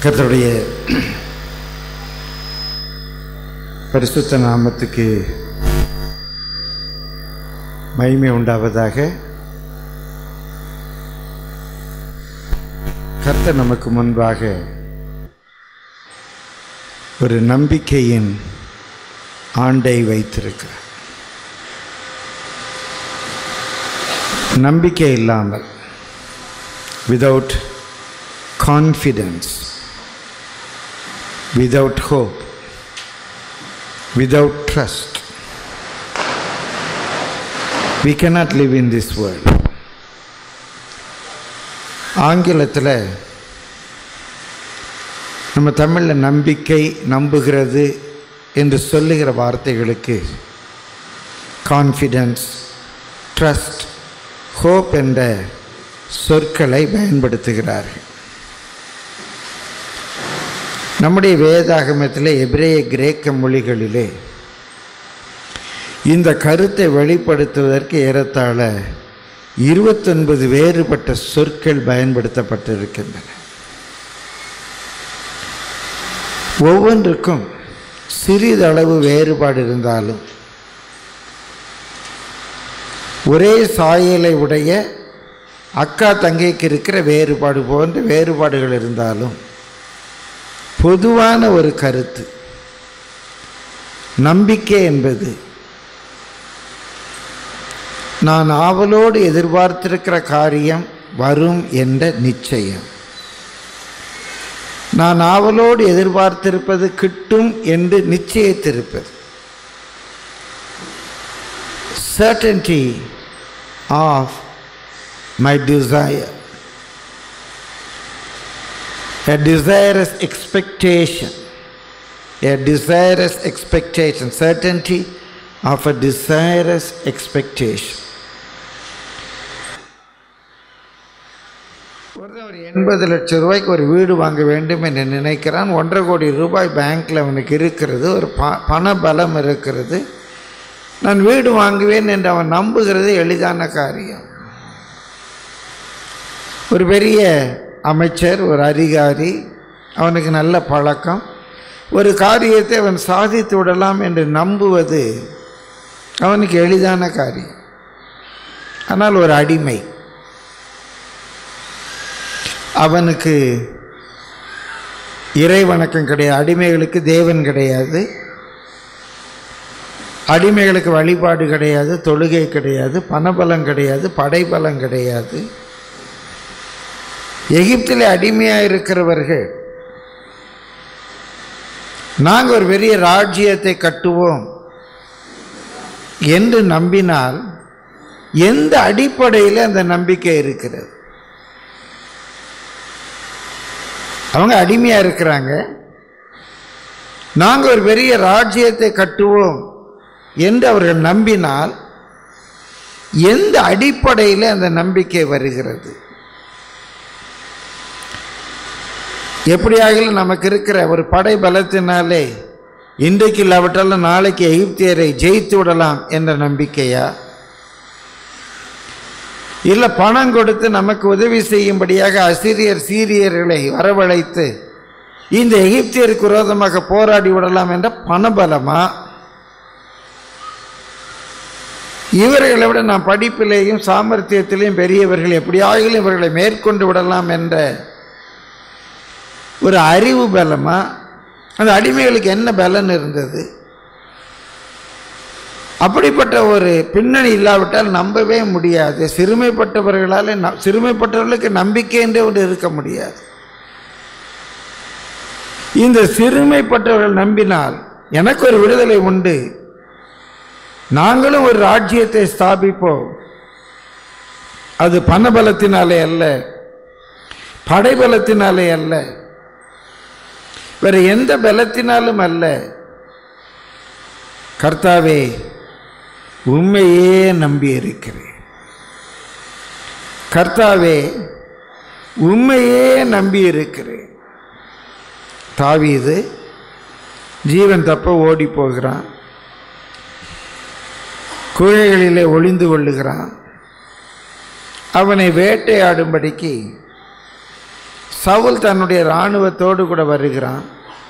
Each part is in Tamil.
கர்த்தருடைய பரிசுத்த நாமத்துக்கு மகிமை உண்டாவதாக கர்த்தர் நமக்கு முன்பாக ஒரு நம்பிக்கையின் ஆண்டை வைத்திருக்கிறார் நம்பிக்கை இல்லாமல் without confidence without hope, without trust. We cannot live in this world. ஆங்கிலத்தில் நம்ம தமிழில் நம்பிக்கை நம்புகிறது என்று சொல்லுகிற வார்த்தைகளுக்கு கான்ஃபிடென்ஸ் ட்ரஸ்ட் ஹோப் என்ற சொற்களை பயன்படுத்துகிறார்கள் நம்முடைய வேதாகமத்தில் எபிரேய கிரேக்க மொழிகளிலே இந்த கருத்தை வெளிப்படுத்துவதற்கு ஏறத்தாழ இருபத்தொன்பது வேறுபட்ட சொற்கள் பயன்படுத்தப்பட்டிருக்கின்றன ஒவ்வொன்றுக்கும் சிறிதளவு வேறுபாடு இருந்தாலும் ஒரே சாயலை உடைய அக்கா தங்கைக்கு இருக்கிற வேறுபாடு போன்ற வேறுபாடுகள் இருந்தாலும் பொதுவான ஒரு கருத்து நம்பிக்கை என்பது நான் ஆவலோடு எதிர்பார்த்திருக்கிற காரியம் வரும் என்ற நிச்சயம் நான் ஆவலோடு எதிர்பார்த்திருப்பது கிட்டும் என்று நிச்சயித்திருப்பது certainty of my desire a desirous expectation a desirous expectation certainty of a desirous expectation ஒரு எண்பது லட்சம் ரூபாய்க்கு ஒரு வீடு வாங்க வேண்டும் என்று நினைக்கிறான் ஒன்றரை கோடி ரூபாய் பேங்க்கில் அவனுக்கு இருக்கிறது ஒரு ப பண பலம் இருக்கிறது நான் வீடு வாங்குவேன் என்று அவன் நம்புகிறது எளிதான காரியம் ஒரு பெரிய அமைச்சர் ஒரு அதிகாரி அவனுக்கு நல்ல பழக்கம் ஒரு காரியத்தை அவன் சாதித்து விடலாம் என்று நம்புவது அவனுக்கு எளிதான காரியம் ஆனால் ஒரு அடிமை அவனுக்கு இறை வணக்கம் கிடையாது அடிமைகளுக்கு தேவன் கிடையாது அடிமைகளுக்கு வழிபாடு கிடையாது தொழுகை கிடையாது பணபலம் கிடையாது படைபலம் கிடையாது எகிப்தில் அடிமையாக இருக்கிறவர்கள் நாங்கள் ஒரு பெரிய ராஜ்யத்தை கட்டுவோம் என்று நம்பினால் எந்த அடிப்படையில் அந்த நம்பிக்கை இருக்கிறது அவங்க அடிமையாக இருக்கிறாங்க நாங்கள் ஒரு பெரிய ராஜ்யத்தை கட்டுவோம் என்று அவர்கள் நம்பினால் எந்த அடிப்படையில் அந்த நம்பிக்கை வருகிறது எப்படியாகிலும் நமக்கு இருக்கிற ஒரு படை பலத்தினாலே இன்றைக்கு இல்லாவிட்டாலும் நாளைக்கு எகிப்தியரை ஜெயித்து விடலாம் என்ற நம்பிக்கையா இல்லை பணம் கொடுத்து நமக்கு உதவி செய்யும்படியாக அசிரியர் சீரியர்களை வரவழைத்து இந்த எகிப்தியருக்கு விரோதமாக போராடி விடலாம் என்ற பணபலமா இவர்களை விட நான் படிப்பிலேயும் சாமர்த்தியத்திலேயும் பெரியவர்கள் எப்படியாகிலும் இவர்களை மேற்கொண்டு விடலாம் என்ற ஒரு அறிவு பலமா அந்த அடிமைகளுக்கு என்ன பலன் இருந்தது அப்படிப்பட்ட ஒரு பின்னணி இல்லாவிட்டால் நம்பவே முடியாது சிறுமைப்பட்டவர்களால் சிறுமைப்பட்டவர்களுக்கு நம்பிக்கை என்றே ஒன்று இருக்க முடியாது இந்த சிறுமைப்பட்டவர்கள் நம்பினால் எனக்கு ஒரு விடுதலை உண்டு நாங்களும் ஒரு ராஜ்யத்தை ஸ்தாபிப்போம் அது பணபலத்தினாலே அல்ல படைபலத்தினாலே அல்ல வேறு எந்த பலத்தினாலும் அல்ல கர்த்தாவே உண்மையே நம்பி இருக்கிறேன் கர்த்தாவே உண்மையே நம்பி இருக்கிறேன் தாவீது ஜீவன் தப்ப ஓடி போகிறான் குகைகளிலே ஒளிந்து கொள்ளுகிறான் அவனை வேட்டையாடும்படிக்கு சவுல் தன்னுடைய இராணுவத்தோடு கூட வருகிறான்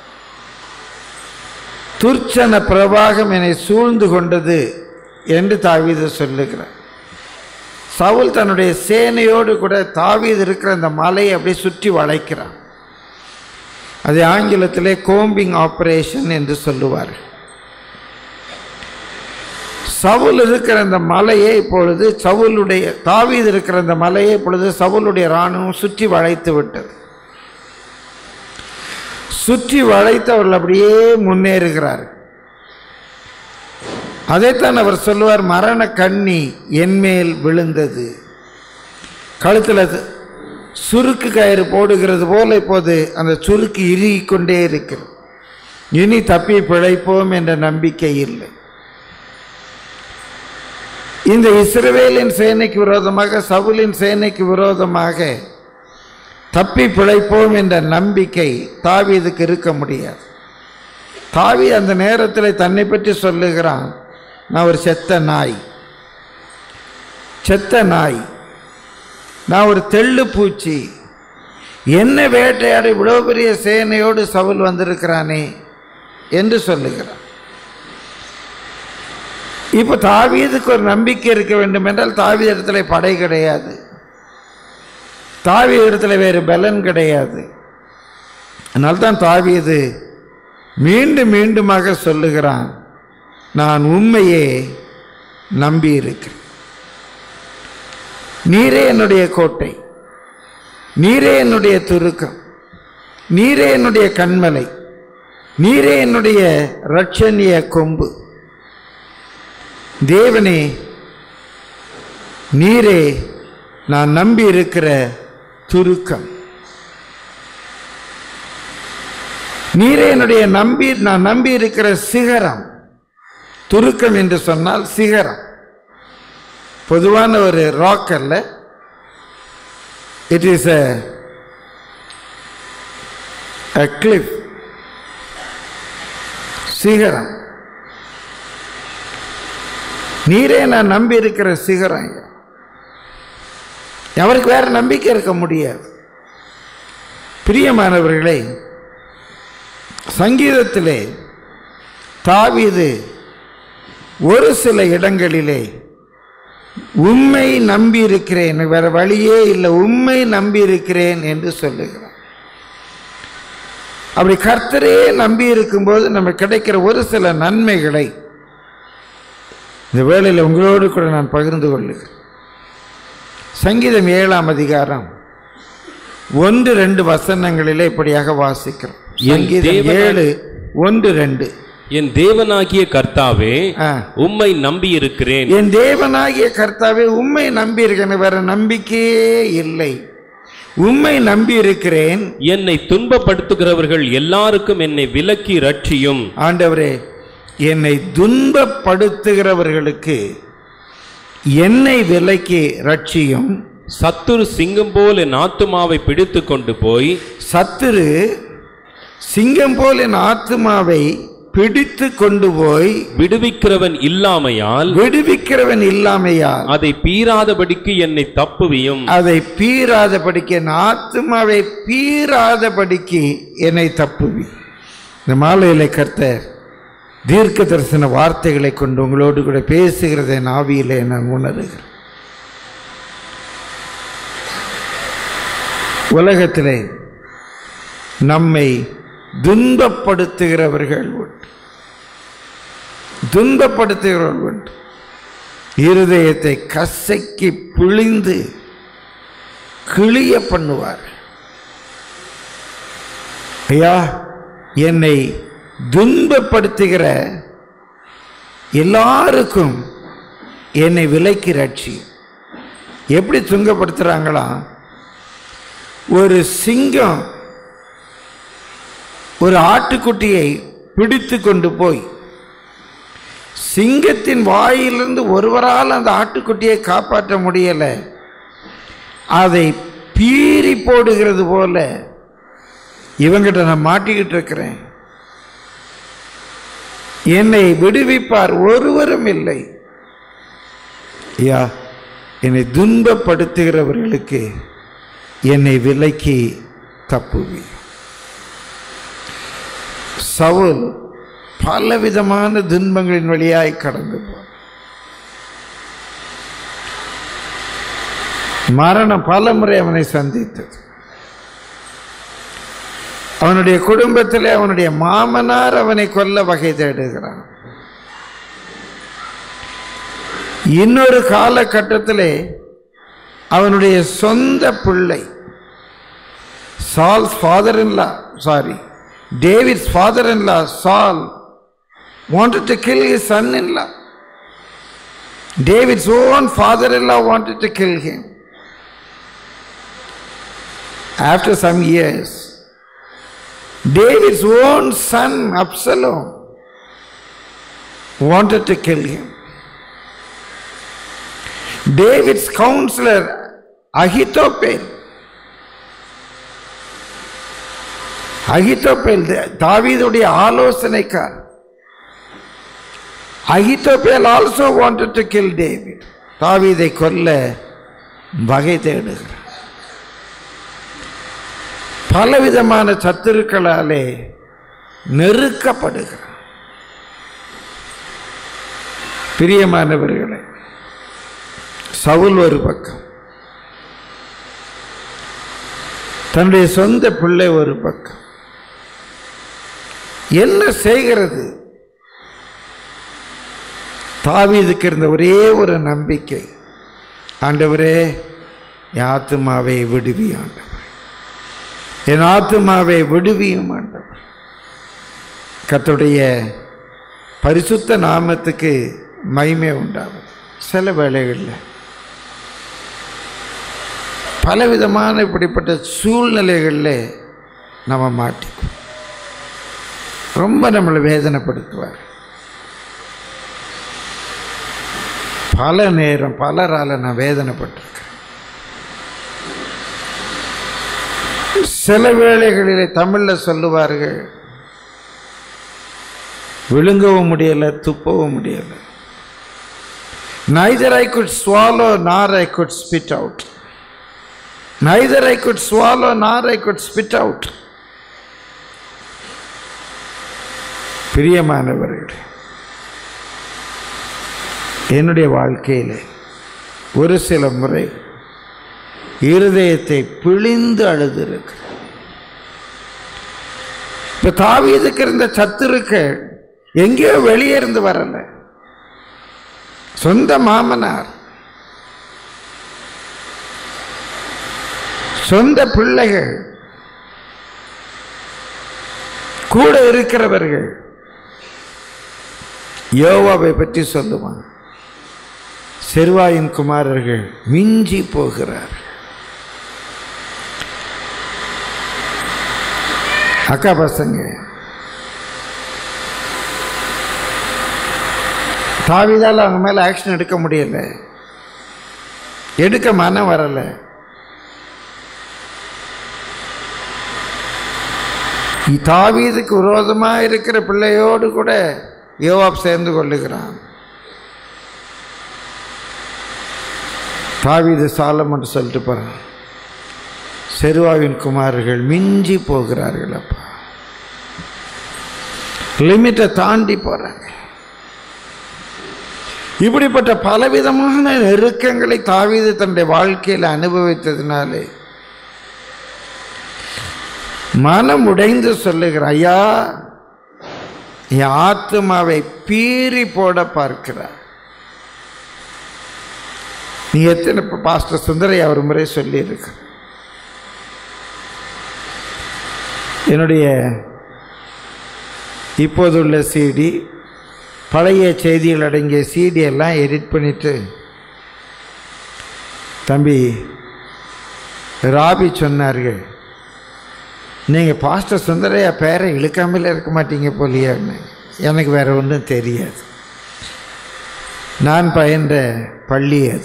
துர்ச்சன பிரவாகம் என்னை சூழ்ந்து கொண்டது என்று தாவீது சொல்லுகிறார் சவுல் தன்னுடைய சேனையோடு கூட தாவீது இருக்கிற அந்த மலையை அப்படியே சுற்றி வளைக்கிறான் அது ஆங்கிலத்திலே கோம்பிங் ஆபரேஷன் என்று சொல்லுவார் சவுல் இருக்கிற அந்த மலையை இப்பொழுது சவுலுடைய தாவீது இருக்கிற அந்த மலையை இப்பொழுது சவுலுடைய இராணுவம் சுற்றி வளைத்து விட்டது சுற்றி வளைத்து அவர்கள் அப்படியே முன்னேறுகிறார் அதைத்தான் அவர் சொல்லுவார் மரண கண்ணி என்மேல் விழுந்தது கழுத்தில் சுருக்கு கயிறு போடுகிறது போல இப்போது அந்த சுருக்கு இறுகிக் கொண்டே இருக்கிறது இனி தப்பி பிழைப்போம் என்ற நம்பிக்கை இல்லை இந்த இஸ்ரவேலின் சேனைக்கு விரோதமாக சவுலின் சேனைக்கு விரோதமாக தப்பி பிழைப்போம் என்ற நம்பிக்கை தாவீதுக்கு இருக்க முடியாது தாவி அந்த நேரத்தில் தன்னை பற்றி சொல்லுகிறான் நான் ஒரு செத்த நாய் செத்த நாய் நான் ஒரு தெள்ளு பூச்சி என்ன வேட்டையாடி இவ்வளோ பெரிய சேனையோடு சவுல் வந்திருக்கிறானே என்று சொல்லுகிறான் இப்போ தாவீதுக்கு ஒரு நம்பிக்கை இருக்க வேண்டும் என்றால் தாவீது இடத்துல படை கிடையாது தாவீது இடத்துல வேறு பலன் கிடையாது அதனால்தான் தாவீது மீண்டும் மீண்டுமாக சொல்லுகிறான் நான் உண்மையே நம்பி இருக்கிறேன் நீரே என்னுடைய கோட்டை நீரே என்னுடைய துருக்கம் நீரே என்னுடைய கண்மலை நீரே என்னுடைய ரட்சணிய கொம்பு தேவனே நீரே நான் நம்பி இருக்கிற துருக்கம் நீரே என்னுடைய நம்பி நான் நம்பி இருக்கிற சிகரம் துருக்கம் என்று சொன்னால் சிகரம் பொதுவான ஒரு ராக் அல்ல இட் இஸ் a cliff சிகரம் நீரே நான் நம்பி இருக்கிற சிகரம் ஐயா. அவருக்கு வேற நம்பிக்கை இருக்க முடியாது பிரியமானவர்களே சங்கீதத்திலே தாவீது ஒரு சில இடங்களிலே உண்மை நம்பி இருக்கிறேன் வேற வழியே இல்லை உண்மை நம்பி இருக்கிறேன் என்று சொல்லுகிறான் அப்படி கர்த்தரே நம்பி இருக்கும்போது நமக்கு கிடைக்கிற ஒரு சில நன்மைகளை இந்த வேளையில் உங்களோடு கூட நான் பகிர்ந்து கொள்ளுகிறேன் சங்கீதம் ஏழாம் அதிகாரம் ஒன்று ரெண்டு வசனங்களிலே இப்படியாக வாசிக்கிறோம் என் சங்கீதம் தேவனா- ஏழு ஒன்று ரெண்டு என் தேவனாகிய கர்த்தாவே ஆ. உம்மை நம்பி இருக்கிறேன் என் தேவனாகிய கர்த்தாவே உண்மை நம்பி இருக்கேன் வேற நம்பிக்கையே இல்லை உண்மை நம்பி இருக்கிறேன் என்னை துன்பப்படுத்துகிறவர்கள் எல்லாருக்கும் என்னை விலக்கி ரட்சியும் ஆண்டவரே என்னை துன்பப்படுத்துகிறவர்களுக்கு என்னை விலைக்கு ரட்சியும் சத்துரு சிங்கம் போல் என் ஆத்துமாவை பிடித்து கொண்டு போய் சத்துரு சிங்கம் போல் என் ஆத்துமாவை பிடித்து கொண்டு போய் விடுவிக்கிறவன் இல்லாமையால் விடுவிக்கிறவன் இல்லாமையால் அதை பீறாதபடிக்கு என்னை தப்புவியும் அதை பீறாதபடிக்கு என் ஆத்மாவை பீறாதபடிக்கு என்னை தப்புவி இந்த மாலையில கர்த்தர் தீர்க்க தரிசன வார்த்தைகளை கொண்டு உங்களோடு கூட பேசுகிறதை என் ஆவியிலே நான் உணர்கிறேன் உலகத்திலே நம்மை துன்பப்படுத்துகிறவர்கள் உண்டு துன்பப்படுத்துகிறவர்கள் உண்டு இருதயத்தை கசக்கி பிழிந்து கிளிய பண்ணுவார் ஐயா என்னை துன்பப்படுத்துகிற எல்லாருக்கும் என்னை விலைக்கு ரட்சி எப்படி துன்பப்படுத்துகிறாங்களா ஒரு சிங்கம் ஒரு ஆட்டுக்குட்டியை பிடித்து கொண்டு போய் சிங்கத்தின் வாயிலிருந்து ஒருவரால் அந்த ஆட்டுக்குட்டியை காப்பாற்ற முடியலை அதை பீறி போடுகிறது போல இவங்கிட்ட நான் மாட்டிக்கிட்டு இருக்கிறேன் என்னை விடுவிப்பார் ஒருவரும் இல்லை ஐயா என்னை துன்பப்படுத்துகிறவர்களுக்கு என்னை விலைக்கு தப்புவி சவுல் பலவிதமான துன்பங்களின் வழியாய் கடந்து போ மரணம் பல முறை அவனை சந்தித்தது அவனுடைய குடும்பத்தில் அவனுடைய மாமனார் அவனை கொல்ல வகை தேடுகிறான் இன்னொரு காலகட்டத்திலே அவனுடைய சொந்த பிள்ளை Saul's father in law sorry David's father in law Saul wanted to kill his son in law. David's own father in law wanted to kill him. After some years, David's own son Absalom wanted to kill him. David's counselor Ahithophel அகித்தோப்பேல் தாவீதுடைய ஆலோசனைக்கார் Ahithophel also wanted to kill David தாவீதை கொல்ல வகை தேடுகிறார் பலவிதமான சத்துருக்களாலே நெருக்கப்படுகிறார் பிரியமானவர்களே சவுல் ஒரு பக்கம் தன்னுடைய சொந்த பிள்ளை ஒரு பக்கம் என்ன செய்கிறது தாவீதுக்கு இருந்த ஒரே ஒரு நம்பிக்கை ஆண்டவரே என் ஆத்துமாவை விடுவி ஆண்டவர் என் ஆத்துமாவை விடுவியும் ஆண்டவர் கர்த்தருடைய பரிசுத்த நாமத்துக்கு மகிமை உண்டாகும் சில வேளைகளில் பலவிதமான இப்படிப்பட்ட சூழ்நிலைகளில் நம்ம மாட்டிக்குவோம் ரொம்ப நம்மளை வேதனைப்படுத்துவார் பல நேரம் பலரால் நான் வேதனைப்பட்டிருக்கிறேன் சில வேளைகளிலே தமிழில் சொல்லுவார்கள் விழுங்கவும் முடியலை துப்பவும் முடியலை neither I could swallow nor I could spit out neither I could swallow nor I could spit out பிரியமானவர்களே என்னுடைய வாழ்க்கையில் ஒரு சில முறை இருதயத்தை பிழிந்து அழுதிருக்கிறேன் இப்போ தாவீதுக்கு இருந்த சத்துருக்கள் எங்கேயோ வெளியே இருந்து வரல சொந்த மாமனார் சொந்த பிள்ளைகள் கூட இருக்கிறவர்கள் யோவாவை பற்றி சொல்லுவான் செருவாயின் குமாரர்கள் மிஞ்சி போகிறார் அக்கா பசங்க தாவிதால் அவங்க மேலே ஆக்ஷன் எடுக்க முடியல எடுக்க மனம் வரலை தாவீதுக்கு விரோதமாக இருக்கிற பிள்ளையோடு கூட யோவாப் சேர்ந்து கொள்ளுகிறான் தாவீது சாலமன் சொல்லிட்டு போகிறான் செருவாவின் குமாரர்கள் மிஞ்சி போகிறார்கள் அப்பா லிமிட்டை தாண்டி போகிறாங்க இப்படிப்பட்ட பலவிதமான நெருக்கங்களை தாவீது தன்னுடைய வாழ்க்கையில் அனுபவித்ததினாலே மனம் உடைந்து சொல்லுகிற ஐயா என் ஆத்மாவை பீறி போட பார்க்கிறார் நீ எத்தனை பாஸ்டர் சுந்தரையா ஒரு முறை சொல்லியிருக்க என்னுடைய இப்போதுள்ள சிடி பழைய செய்திகள் அடங்கிய சிடி எல்லாம் எடிட் பண்ணிட்டு தம்பி ராபி சொன்னார்கள் நீங்கள் பாஸ்டர் சுந்தரையா பேரை இழுக்காமல் இருக்க மாட்டீங்க போலியான்னு எனக்கு வேற ஒன்றும் தெரியாது நான் பயின்ற பள்ளி அது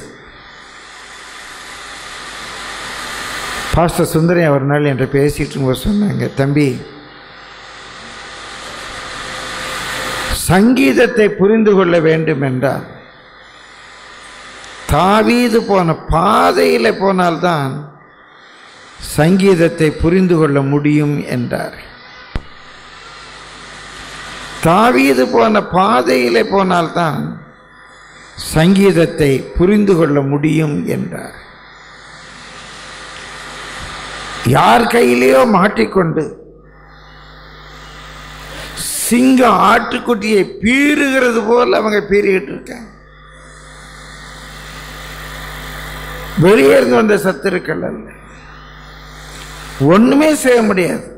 பாஸ்டர் சுந்தரையா ஒரு நாள் என்கிட்ட பேசிட்டு இருக்கும்போது சொன்னாங்க தம்பி சங்கீதத்தை புரிந்து கொள்ள வேண்டும் என்றால் தாவீது போன பாதையில் போனால்தான் சங்கீதத்தை புரிந்து கொள்ள முடியும் என்றார் தாவீது போன பாதையிலே போனால்தான் சங்கீதத்தை புரிந்து கொள்ள முடியும் என்றார் யார் கையிலேயோ மாட்டிக்கொண்டு சிங்கம் ஆட்டுக்குட்டியை பீறுகிறது போல் அவங்க பீறிக்கிட்டு இருக்காங்க வெளியே இருந்து வந்த சத்துருக்கள் அல்ல ஒண்ணுமே செய்ய முடியாது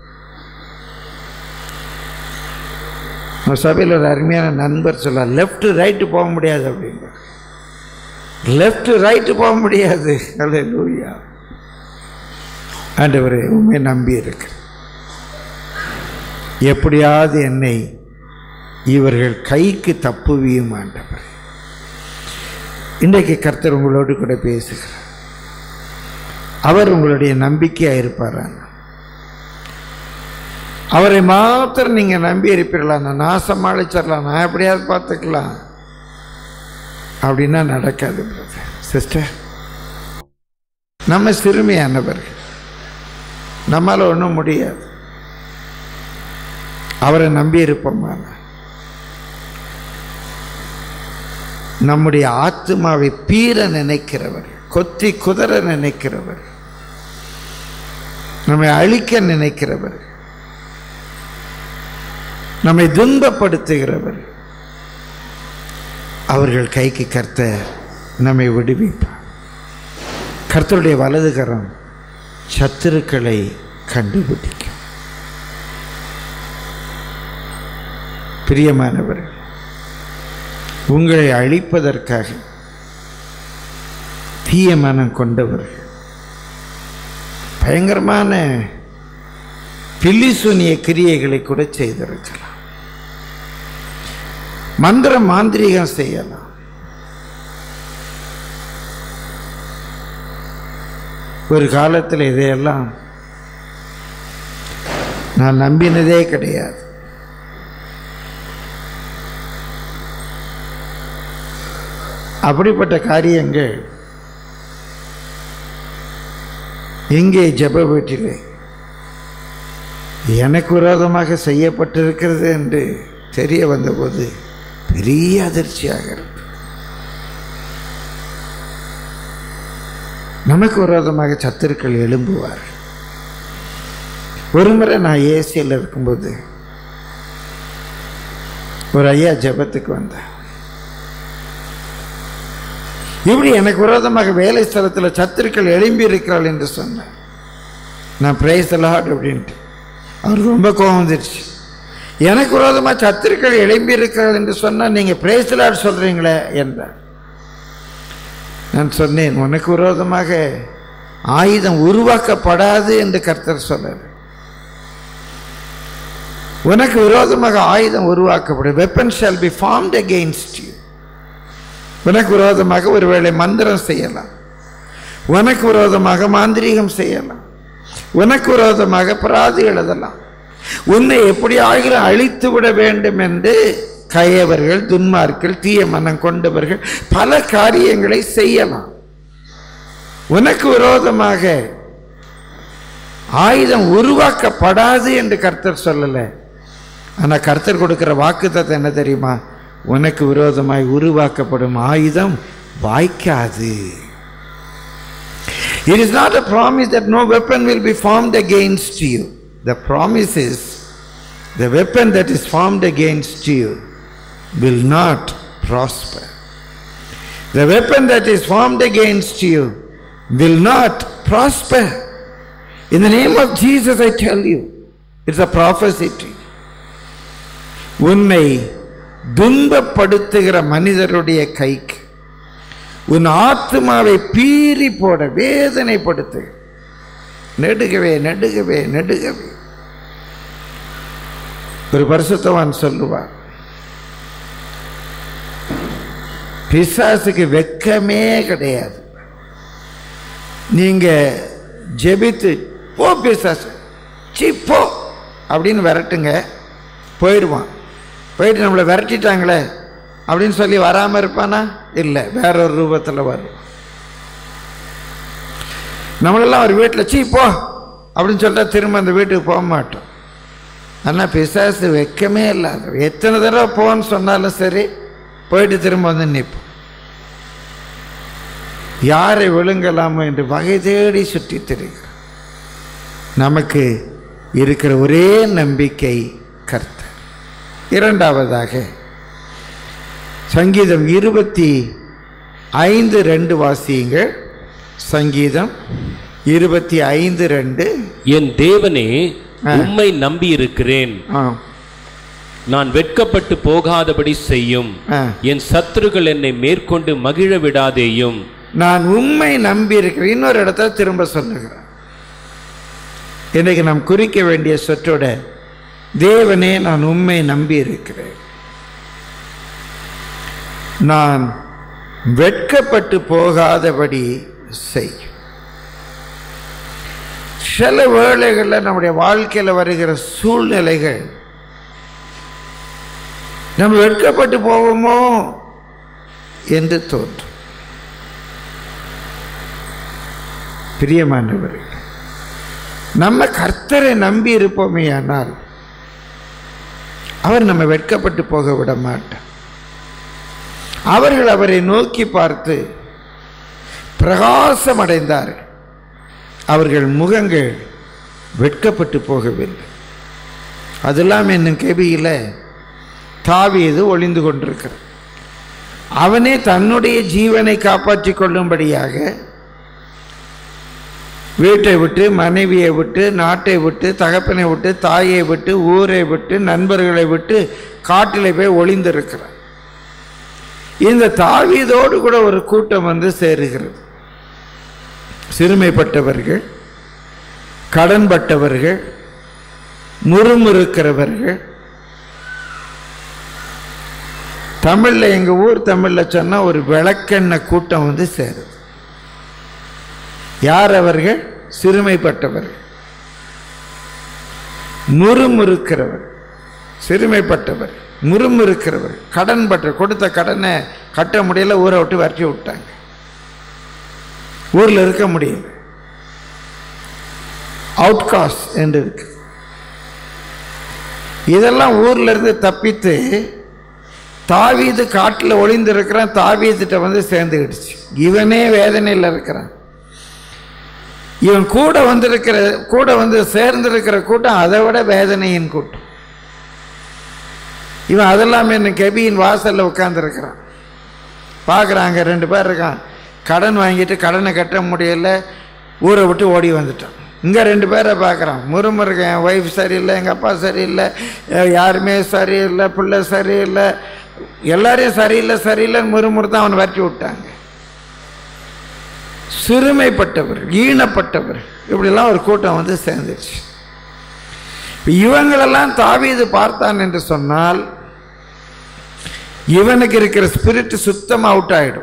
நம்ம சபையில் ஒரு அருமையான நண்பர் சொல்ல லெஃப்ட் ரைட்டு போக முடியாது அப்படிங்க லெஃப்ட் ரைட்டு போக முடியாது அல்ல லூயா ஆண்டவரே உண்மை நம்பி இருக்கு எப்படியாவது என்னை இவர்கள் கைக்கு தப்புவியும் ஆண்டவர் இன்றைக்கு கர்த்தர் உங்களோடு கூட பேசுகிறார் அவர் உங்களுடைய நம்பிக்கையாக இருப்பாராங்க அவரை மாத்திரம் நீங்கள் நம்பி இருப்பீர்களா நான் சமாளிச்சிடலாம் நான் எப்படியாவது பார்த்துக்கலாம் அப்படின்னா நடக்காது சிஸ்டர் நம்ம சிறுமியானவர்கள் நம்மால் ஒன்றும் முடியாது அவரை நம்பி இருப்போமா நம்முடைய ஆத்மாவை பீர நினைக்கிறவர் கொத்தி குதற நினைக்கிறவர் நம்மை அழிக்க நினைக்கிறவர் நம்மை துன்பப்படுத்துகிறவர் அவர்கள் கைக்கு கர்த்தர் நம்மை விடுவிப்பார் கர்த்தருடைய வலது கரம் சத்துருக்களை கண்டுபிடிக்கும் பிரியமானவர்கள் உங்களை அழிப்பதற்காக தீய மனம் கொண்டவர்கள் பயங்கரமான பில்லிசூனிய கிரியைகளை கூட செய்திருக்கலாம் மந்திர மாந்திரிகம் செய்யலாம் ஒரு காலத்தில் இதையெல்லாம் நான் நம்பினதே கிடையாது அப்படிப்பட்ட காரியங்கள் எங்கே ஜெப வீட்டிலே எனக்கு விரோதமாக செய்யப்பட்டிருக்கிறது என்று தெரிய வந்தபோது பெரிய அதிர்ச்சியாக இருக்கு நமக்கு விரோதமாக சத்துருக்கள் எழும்புவார் ஒரு முறை நான் ஏசியில் இருக்கும்போது ஒரு ஐயா ஜெபத்துக்கு வந்தேன் இப்படி எனக்கு விரோதமாக வேலை ஸ்தலத்தில் சத்துருக்கள் எழும்பி இருக்கிறாள் என்று சொன்னேன் நான் பிரைஸ் லாட் அப்படின்ட்டு அவருக்கு ரொம்ப கோபம் வந்துருச்சு எனக்கு விரோதமாக சத்துருக்கள் எழும்பி இருக்கிறாள் என்று சொன்னால் நீங்கள் பிரைஸ் லாட் சொல்கிறீங்களே என்றார் நான் சொன்னேன் உனக்கு விரோதமாக ஆயுதம் உருவாக்கப்படாது என்று கர்த்தர் சொன்னார் உனக்கு விரோதமாக ஆயுதம் உருவாக்கப்படும் weapon shall be formed against you உனக்கு விரோதமாக ஒருவேளை மந்திரம் செய்யலாம் உனக்கு விரோதமாக மாந்திரீகம் செய்யலாம் உனக்கு விரோதமாக பராதி எழுதலாம் உன்னை எப்படி ஆகிலும் அழித்து விட வேண்டும் என்று கயவர்கள் துன்மார்கள் தீய மனம் கொண்டவர்கள் பல காரியங்களை செய்யலாம் உனக்கு விரோதமாக ஆயுதம் உருவாக்கப்படாது என்று கர்த்தர் சொல்லலை ஆனால் கர்த்தர் கொடுக்கிற வாக்குத்தத்தை என்ன தெரியுமா உனக்கு விரோதமாய் உருவாக்கப்படும் ஆயுதம் வாய்க்காது It is not a promise that no weapon will be formed against you. The promise is the weapon that is formed against you will not prosper. The weapon that is formed against you will not prosper. In the name of Jesus, I tell you, it's a prophecy. to you. உன்னை துன்பப்படுத்துகிற மனிதருடைய கைக்கு உன் ஆத்மாவை பீறி போட வேதனைப்படுத்து நெடுகவே நெடுகவே நெடுகவே ஒரு பரிசுத்தவான் சொல்லுவார் பிசாசுக்கு வெக்கமே கிடையாது நீங்க ஜெபித்து போ பிசாசு சீ போ அப்படின்னு விரட்டுங்க போயிடுவான் போயிட்டு நம்மளை விரட்டிட்டாங்களே அப்படின்னு சொல்லி வராமல் இருப்பானா இல்லை வேற ஒரு ரூபத்தில் வரும் நம்மளெல்லாம் ஒரு வீட்டில் சீ போ அப்படின்னு சொல்லிட்டா திரும்ப அந்த வீட்டுக்கு போக மாட்டோம் ஆனால் பிசாசு வெக்கமே இல்லாத எத்தனை தடவை போன்னு சொன்னாலும் சரி போயிட்டு திரும்ப வந்து நிற்போம் யாரை விழுங்கலாமோ என்று வகை தேடி சுற்றி திரிகிறோம் நமக்கு இருக்கிற ஒரே நம்பிக்கை கர்த்தர் இரண்டாவதாக சங்கீதம் இருபத்தி ஐந்து ரெண்டு வாசியுங்கள் சங்கீதம் இருபத்தி ஐந்து ரெண்டு என் தேவனே ஆ. உம்மை நம்பி இருக்கிறேன் ஆ நான் வெட்கப்பட்டு போகாதபடி செய்யும் ஆ என் சத்துருக்கள் என்னை மேற்கொண்டு மகிழ விடாதேயும் நான் உண்மை நம்பி இருக்கிறேன் இன்னொரு இடத்துல திரும்ப சொல்லுகிறேன் இன்னைக்கு நாம் குறிக்க வேண்டிய சொற்றோட தேவனே நான் உண்மை நம்பி இருக்கிறேன் நான் வெட்கப்பட்டு போகாதபடி செய் சில வேளைகளில் நம்முடைய வாழ்க்கையில் வருகிற சூழ்நிலைகள் நம்ம வெட்கப்பட்டு போவோமோ என்று தோன்றும் பிரியமானவர்கள் நம்ம கர்த்தரை நம்பி இருப்போமே ஆனால் அவர் நம்ம வெட்கப்பட்டு போக விட மாட்டார் அவர்கள் அவரை நோக்கி பார்த்து பிரகாசம் அடைந்தார்கள் அவர்கள் முகங்கள் வெட்கப்பட்டு போகவில்லை அதெல்லாம் என்னும் கெபியில் தாவீது ஒளிந்து கொண்டிருக்கிறார் அவனே தன்னுடைய ஜீவனை காப்பாற்றிக் கொள்ளும்படியாக வீட்டை விட்டு மனைவியை விட்டு நாட்டை விட்டு தகப்பனை விட்டு தாயை விட்டு ஊரை விட்டு நண்பர்களை விட்டு காட்டில் போய் ஒளிந்திருக்கிறார் இந்த தாவீதோடு கூட ஒரு கூட்டம் வந்து சேருகிறது சிறுமைப்பட்டவர்கள் கடன்பட்டவர்கள் முறுமுறுக்கிறவர்கள் தமிழ்ல எங்க ஊர் தமிழ்ல சொன்னா ஒரு விளக்கெண்ண கூட்டம் வந்து சேருது யார் அவர்கள் சிறுமைப்பட்டவர்கள் முறுமுறுக்கிறவர் சிறுமைப்பட்டவர் முறுமுறுக்கிறவர் கடன் பற்ற கொடுத்த கடனை கட்ட முடியல ஊரை விட்டு விரட்டி விட்டாங்க ஊரில் இருக்க முடியல அவுட்காஸ்ட் என்று இருக்கு இதெல்லாம் ஊர்ல இருந்து தப்பித்து தாவீது காட்டில் ஒளிந்திருக்கிறான் தாவீதுட்ட வந்து சேர்ந்துக்கிடுச்சு இவனே வேதனையில் இருக்கிறான் இவன் கூட வந்திருக்கிற கூட வந்து சேர்ந்திருக்கிற கூட்டம் அதை விட வேதனையின் கூட்டம் இவன் அதெல்லாம் என்ன கெபியின் வாசல்ல உட்கார்ந்துருக்கிறான் பார்க்குறாங்க ரெண்டு பேர் இருக்கான் கடன் வாங்கிட்டு கடனை கட்ட முடியல ஊரை விட்டு ஓடி வந்துட்டான் இங்கே ரெண்டு பேரை பார்க்குறான் முறுமுறுக்க என் ஒய்ஃப் சரியில்லை எங்கள் அப்பா சரியில்லை அஹ் யாருமே சரியில்லை பிள்ளை சரியில்லை எல்லாரையும் சரியில்லை சரியில்லைன்னு முறுமுறுத்தான் அவனை வரட்டி விட்டாங்க சிறுமைப்பட்டவர் ஈனப்பட்டவர் இப்படிலாம் ஒரு கூட்டம் வந்து சேர்ந்துருச்சு இப்ப இவங்களெல்லாம் தாவீது பார்த்தான் என்று சொன்னால் இவனுக்கு இருக்கிற ஸ்பிரிட் சுத்தம் அவுட் ஆயிடும்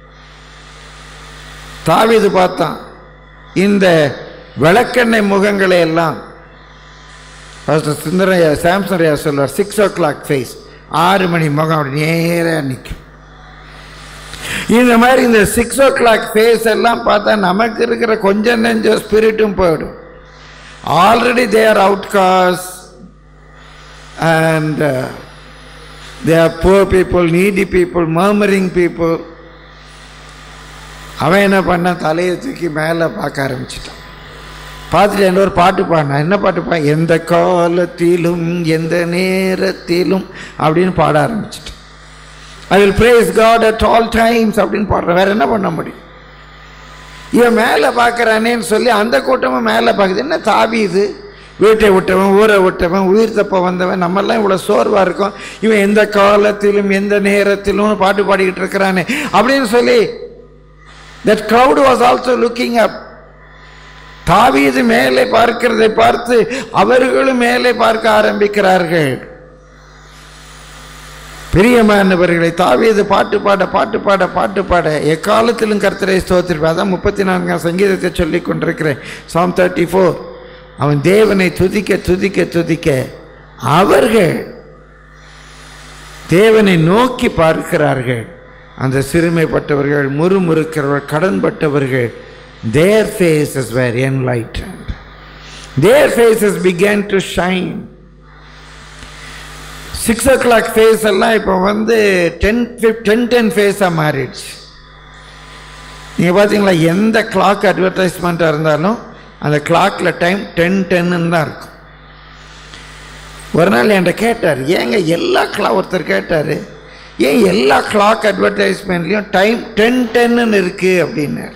தாவீது பார்த்தான் இந்த விளக்கெண்ணெய் முகங்களை எல்லாம் பாஸ்டர் சுந்தரையா சாம்சன் ஐயா சொல்வார் சிக்ஸ் ஓ கிளாக் ஃபேஸ் ஆறு மணி முகம் அப்படி நேராக நிற்கும் இந்த மாதிரி இந்த சிக்ஸ் ஓ கிளாக் ஃபேஸ் எல்லாம் பார்த்தா நமக்கு இருக்கிற கொஞ்சம் நெஞ்ச ஸ்பிரிட்டும் போயிடும் already they are outcast and they are poor people needy people murmuring people அவன் என்ன பண்ணான் தலையை தூக்கி மேலே பார்க்க ஆரம்பிச்சிட்டான் பார்த்துட்டு என்ன ஒரு பாட்டு பாடினான் என்ன பாட்டு பா எந்த காலத்திலும் எந்த நேரத்திலும் அப்படின்னு பாட ஆரம்பிச்சிட்டான் I will praise God at all times அப்படின்னு பாடுறேன் வேற என்ன பண்ண முடியும் இவன் மேலே பார்க்குறானேன்னு சொல்லி அந்த கூட்டமும் மேலே பார்க்குது என்ன தாவி இது வீட்டை விட்டவன் ஊரை விட்டவன் உயிர் தப்ப வந்தவன் நம்மெல்லாம் இவ்வளோ சோர்வாக இருக்கோம் இவன் எந்த காலத்திலும் எந்த நேரத்திலும் பாட்டு பாடிக்கிட்டு இருக்கிறானே அப்படின்னு சொல்லி that crowd was also looking up தாவீது மேலே பார்க்கிறதை பார்த்து அவர்களும் மேலே பார்க்க ஆரம்பிக்கிறார்கள் பிரியமானவர்களை தாவீது பாட்டு பாட பாட்டு பாட பாட்டு பாட எக்காலத்திலும் கர்த்தரை ஸ்தோத்திருப்பேன் அதான் முப்பத்தி நான்காம் சங்கீதத்தை சொல்லி கொண்டிருக்கிறேன் சாம் தேர்ட்டி ஃபோர் அவன் தேவனை துதிக்க துதிக்க துதிக்க அவர்கள் தேவனை நோக்கி பார்க்கிறார்கள் அந்த சிறுமைப்பட்டவர்கள் முறுமுறுக்கிறவர்கள் கடன்பட்டவர்கள் their faces were enlightened. Their faces began to shine. Six o'clock face எல்லாம் இப்போ வந்து டென் டென் டென் ஃபேஸாக மாறிடுச்சு நீங்கள் பார்த்தீங்களா எந்த கிளாக் அட்வர்டைஸ்மெண்ட்டாக இருந்தாலும் அந்த கிளாக்கில் டைம் டென் டென்னு தான் இருக்கும் ஒரு நாள் என்கிட்ட கேட்டார் ஏங்க எல்லா கிளா ஒருத்தர் கேட்டார் ஏன் எல்லா கிளாக் அட்வர்டைஸ்மெண்ட்லேயும் டைம் டென் டென்னு இருக்குது அப்படின்னார்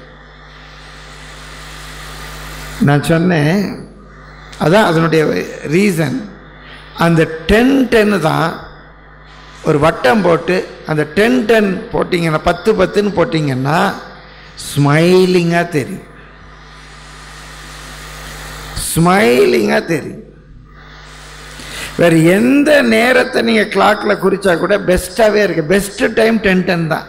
நான் சொன்னேன் அதான் அதனுடைய ரீசன் அந்த டென் டென்னு தான் ஒரு வட்டம் போட்டு அந்த டென் டென் போட்டிங்கன்னா பத்து பத்துன்னு போட்டிங்கன்னா ஸ்மைலிங்காக தெரியும் ஸ்மைலிங்காக தெரியும் வேறு எந்த நேரத்தை நீங்கள் கிளாக்கில் குறிச்சா கூட பெஸ்ட்டாகவே இருக்குது பெஸ்ட்டு டைம் டென் டென் தான்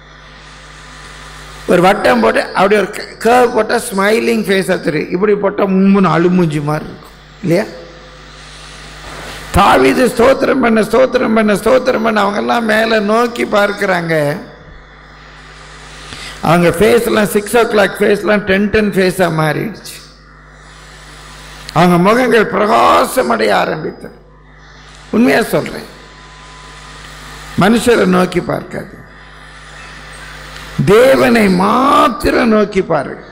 ஒரு வட்டம் போட்டு அப்படி ஒரு கேர்வ் போட்டால் ஸ்மைலிங் ஃபேஸாக தெரியும் இப்படி போட்டால் மும்முன்னு அழுமூஞ்சி மாதிரி இருக்கும் இல்லையா தாவிது ஸ்தோத்திரம் பண்ண ஸ்தோத்திரம் பண்ண ஸ்தோத்திரம் பண்ண அவங்கெல்லாம் மேலே நோக்கி பார்க்குறாங்க அவங்க ஃபேஸ்லாம் சிக்ஸ் ஓ கிளாக் ஃபேஸ்லாம் டென் டென் ஃபேஸாக மாறிடுச்சு அவங்க முகங்கள் பிரகாசமடைய ஆரம்பித்தது உண்மையாக சொல்கிறேன் மனுஷரை நோக்கி பார்க்காது தேவனை மாத்திரம் நோக்கி பாருங்க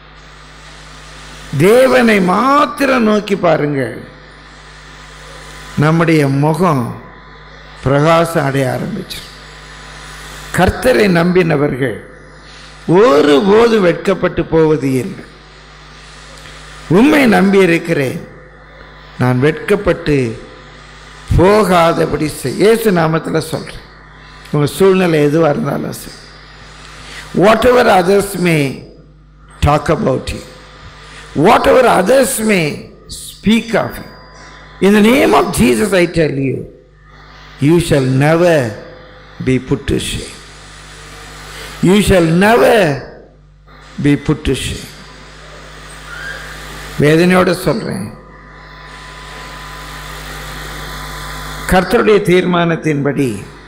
தேவனை மாத்திரம் நோக்கி பாருங்க நம்முடைய முகம் பிரகாசம் அடைய ஆரம்பிச்சிடும் கர்த்தரை நம்பினவர்கள் ஒருபோது வெட்கப்பட்டு போவது இல்லை உண்மை நம்பி இருக்கிறேன் நான் வெட்கப்பட்டு போகாதபடி செய் இயேசு நாமத்தில் சொல்கிறேன் உங்கள் சூழ்நிலை எதுவாக இருந்தாலும் சரி whatever others may talk about you, whatever others may speak of you, in the name of Jesus, I tell you, you shall never be put to shame. You shall never be put to shame. வேதனையோடு சொல்றேன் கர்த்தருடைய தீர்மானத்தின்படி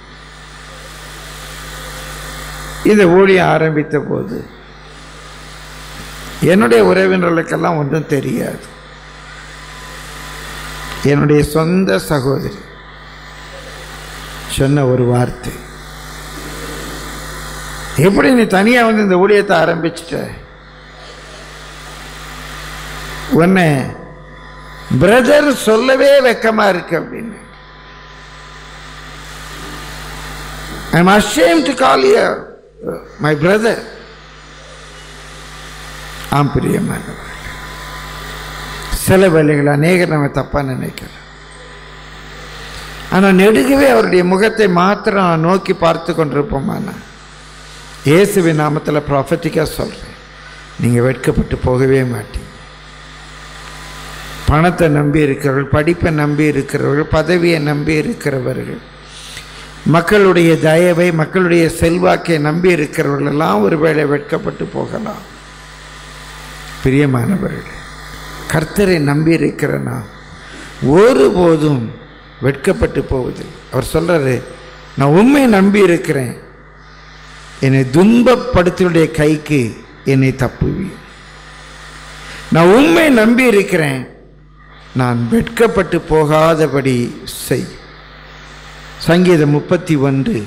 இந்த ஊழியம் ஆரம்பித்த போது என்னுடைய உறவினர்களுக்கெல்லாம் ஒன்றும் தெரியாது என்னுடைய சொந்த சகோதரி சொன்ன ஒரு வார்த்தை எப்படி நீ தனியாக வந்து இந்த ஊழியத்தை ஆரம்பிச்சிட்ட உன்னை பிரதர் சொல்லவே வெக்கமா இருக்கு அப்படின்னு I'm ashamed to call you uh, my brother ஆம் பிரியமானவர் சில வேலைகள் அநேகர் நம்ம தப்பா நினைக்கிறோம் ஆனால் நெடுகவே அவருடைய முகத்தை மாத்திரம் நோக்கி பார்த்து கொண்டிருப்போமானா இயேசுவின் நாமத்தில் ப்ராஃபட்டிக்காக சொல்கிறேன் நீங்கள் வெட்கப்பட்டு போகவே மாட்டீங்க பணத்தை நம்பி இருக்கிறவர்கள் படிப்பை நம்பி இருக்கிறவர்கள் பதவியை நம்பி இருக்கிறவர்கள் மக்களுடைய தயவை மக்களுடைய செல்வாக்கை நம்பி இருக்கிறவர்கள் எல்லாம் ஒருவேளை வெட்கப்பட்டு போகலாம் பிரியமானவர்கள் கர்த்தரை நம்பி இருக்கிற நாம் ஒருபோதும் வெட்கப்பட்டு போவதில்லை அவர் சொல்றாரு நான் உண்மை நம்பி இருக்கிறேன் என்னை துன்பப்படுத்தினுடைய கைக்கு என்னை தப்புவி நான் உண்மை நம்பி இருக்கிறேன் நான் வெட்கப்பட்டு போகாதபடி செய் சங்கீதம் முப்பத்தி ஒன்று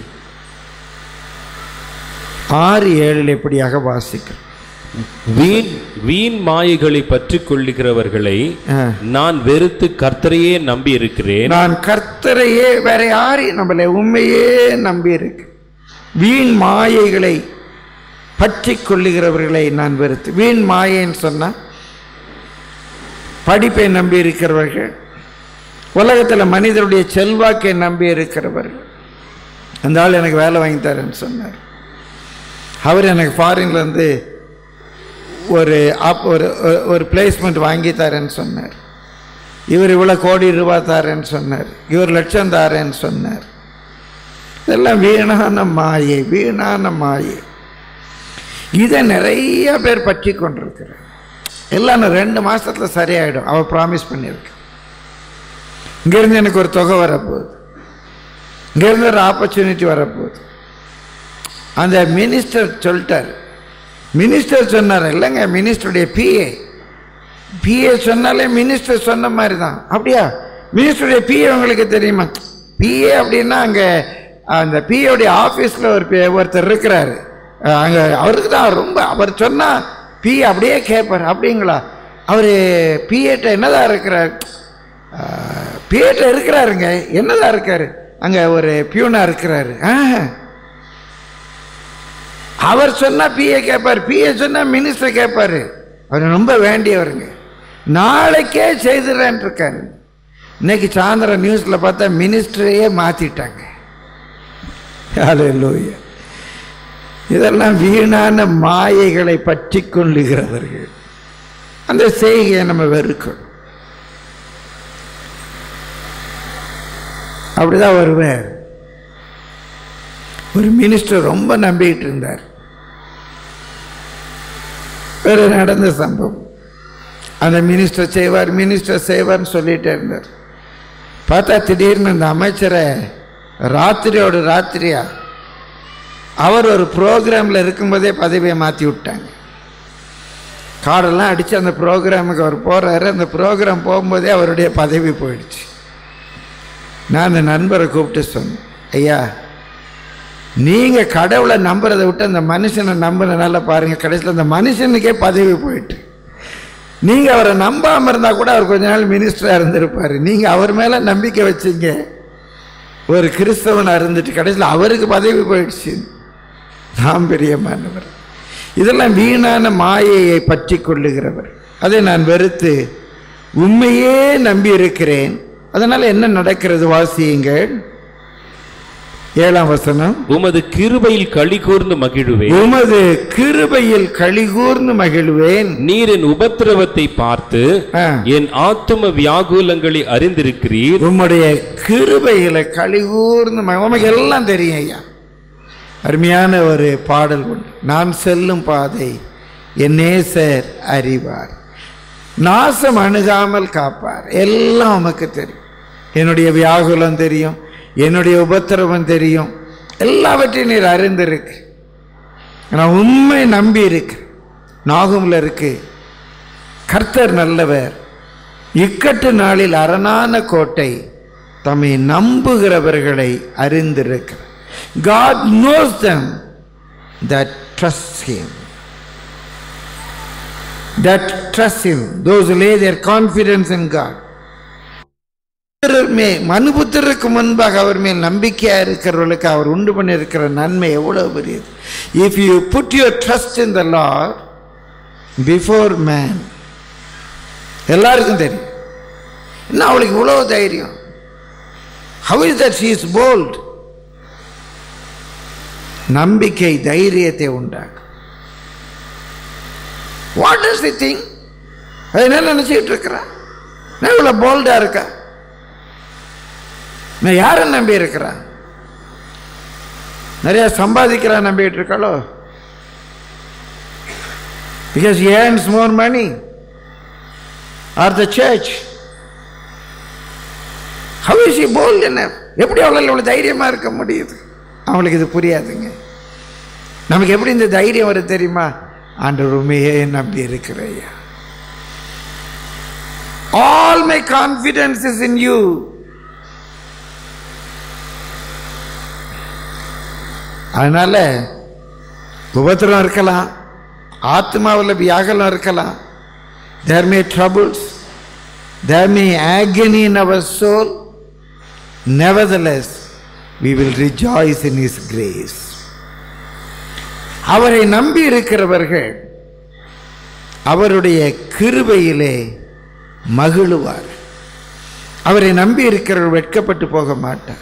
ஆறு ஏழில் எப்படியாக வாசிக்கிறேன் வீண் வீண் மாயைகளை பற்றிக் கொள்ளுகிறவர்களை ஆ. நான் வெறுத்து கர்த்தரையே நம்பி இருக்கிறேன் நான் கர்த்தரையே வேற யாரையும் நம்மளை உண்மையே நம்பி இருக்கு வீண் மாயைகளை பற்றி கொள்ளுகிறவர்களை நான் வெறுத்து வீண் மாயைன்னு சொன்னா படிப்பை நம்பி இருக்கிறவர்கள் உலகத்தில் மனிதருடைய செல்வாக்கை நம்பி இருக்கிறவர்கள் அந்த ஆள் எனக்கு வேலை வாங்கி தரேன்னு சொன்னார் அவர் எனக்கு ஃபாரின்லேருந்து ஒரு ஆப் ஒரு ஒரு- ஒரு பிளேஸ்மெண்ட் வாங்கி தரேன்னு சொன்னார் இவர் இவ்வளோ கோடி ரூபா தாரேன்னு சொன்னார் இவர் லட்சம் தாரேன்னு சொன்னார் இதெல்லாம் வீணான மாயை வீணான மாயை இதை நிறைய பேர் பற்றி கொண்டிருக்கிறார் எல்லாம் நான் ரெண்டு மாசத்துல சரியாயிடும் அவ ப்ராமிஸ் பண்ணியிருக்க இங்கேருந்து எனக்கு ஒரு தொகை வரப்போகுது இங்கேருந்து ஒரு ஆப்பர்ச்சுனிட்டி வரப்போகுது அந்த மினிஸ்டர் சொல்லிட்டார் மினிஸ்டர் சொன்னார் இல்லைங்க மினிஸ்டருடைய பிஏ பிஏ சொன்னாலே மினிஸ்டர் சொன்ன மாதிரி தான் அப்படியா மினிஸ்டருடைய பிஏ உங்களுக்கு தெரியுமா பிஏ அப்படின்னா அங்கே அந்த பிஏடைய ஆஃபீஸில் ஒரு பி- ஒருத்தர் இருக்கிறாரு அங்கே அவருக்கு தான் ரொம்ப அவர் சொன்னால் பிஏ அப்படியே கேட்பார் அப்படிங்களா அவர் பிஏட்ட என்னதான் இருக்கிறார் பிஏட்ட இருக்கிறாருங்க என்னதான் இருக்காரு அங்கே ஒரு பியூனா இருக்கிறாரு ஆ அவர் சொன்னா பிஏ கேட்பார் பிஏ சொன்னா மினிஸ்டர் கேட்பாரு அவர் ரொம்ப வேண்டியவருங்க நாளைக்கே செய்துறேன் இருக்காரு இன்னைக்கு சாயந்தரம் நியூஸ்ல பார்த்தா மினிஸ்டரையே மாத்திட்டாங்க ஹalleluya. இதெல்லாம் வீணான மாயைகளை பற்றி கொள்ளுகிறவர்கள் அந்த செய்கையை நம்ம வெறுக்கணும் அப்படிதான் வருவார் ஒரு மினிஸ்டர் ரொம்ப நம்பிக்கிட்டு இருந்தார் ஒரு நடந்த சம்பவம் அந்த மினிஸ்டர் செய்வார் மினிஸ்டர் செய்வார்னு சொல்லிட்டே இருந்தார் பார்த்தா திடீர்னு அந்த அமைச்சரை ராத்திரியோட ராத்திரியா அவர் ஒரு ப்ரோக்ராமில் இருக்கும்போதே பதவியை மாற்றி விட்டாங்க காடெல்லாம் அடித்து அந்த ப்ரோக்ராமுக்கு அவர் போகிறாரு அந்த ப்ரோக்ராம் போகும்போதே அவருடைய பதவி போயிடுச்சு நான் அந்த நண்பரை கூப்பிட்டு சொன்னேன் ஐயா நீங்கள் கடவுளை நம்புறதை விட்டு அந்த மனுஷனை நம்பினனால பாருங்கள் கடைசியில் அந்த மனுஷனுக்கே பதவி போயிட்டு நீங்கள் அவரை நம்பாமல் இருந்தால் கூட அவர் கொஞ்ச நாள் மினிஸ்டராக இருந்திருப்பார் நீங்கள் அவர் மேலே நம்பிக்கை வச்சீங்க ஒரு கிறிஸ்தவனாக இருந்துட்டு கடைசியில் அவருக்கு பதவி போயிடுச்சு நாம் பிரியமானவர் இதெல்லாம் வீணான மாயையை பற்றி கொள்ளுகிறவர் அதை நான் வெறுத்து உண்மையே நம்பி இருக்கிறேன் அதனால் என்ன நடக்கிறது வாசியுங்கள் ஏழாம் வசனம் உமது கிருபையில் களி கூர்ந்து மகிழுவேன் உமது கிருபையில் கழிகூர்ந்து மகிழ்வேன் நீர் என் உபத்திரவத்தை பார்த்து ஆ. என் ஆத்தும வியாகுலங்களை அறிந்திருக்கிறீர் உம்முடைய கிருபையில கழிகூர்ந்து ம- உமக்கு எல்லாம் தெரியும் ஐயா அருமையான ஒரு பாடல் உண்டு நான் செல்லும் பாதை என் நேசர் அறிவார் நாசம் அணுகாமல் காப்பார் எல்லாம் உமக்கு தெரியும் என்னுடைய வியாகுலம் தெரியும் என்னுடைய உபத்திரவம் தெரியும் எல்லாவற்றையும் நீர் அறிந்திருக்கு நான் உண்மை நம்பி இருக்கு நாகும்ல இருக்கு கர்த்தர் நல்லவர் இக்கட்டு நாளில் அரணான கோட்டை தம்மை நம்புகிறவர்களை அறிந்திருக்கிறார் God knows them that trust Him. That trust Him. Those who lay their confidence in God. மே மனுபுத்திரருக்கு முன்பாக அவர் மேல் நம்பிக்கையா இருக்கிறவர்களுக்கு அவர் உண்டு பண்ணியிருக்கிற நன்மை எவ்வளவு பெரியது if you put your trust in the Lord before man எல்லாருக்கும் தெரியும் என்ன அவளுக்கு இவ்வளோ தைரியம் how is that she is bold நம்பிக்கை தைரியத்தை உண்டாக்கும் வாட் இஸ் தி திங் அது என்ன நினச்சிக்கிட்டு இருக்கிறா நான் இவ்வளோ போல்டாக இருக்கா நான் யாரை நம்பி இருக்கிறா நிறைய சம்பாதிக்கிறா நம்பிட்டு இருக்காளோ because earns more money or the church how is he bold என்ன எப்படி அவளால் இவ்வளோ தைரியமாக இருக்க முடியுது அவளுக்கு இது புரியாதுங்க நமக்கு எப்படி இந்த தைரியம் வருது தெரியுமா ஆண்டவர் உண்மையே நம்பி இருக்கிறையா all my confidence is in you அதனால உபத்திரம் இருக்கலாம் ஆத்மாவில் வியாகலம் இருக்கலாம் there may troubles there may agony in our soul nevertheless we will rejoice in his grace அவரை நம்பி இருக்கிறவர்கள் அவருடைய கிருபையிலே மகிழுவார் அவரை நம்பி இருக்கிறவர் வெட்கப்பட்டு போக மாட்டார்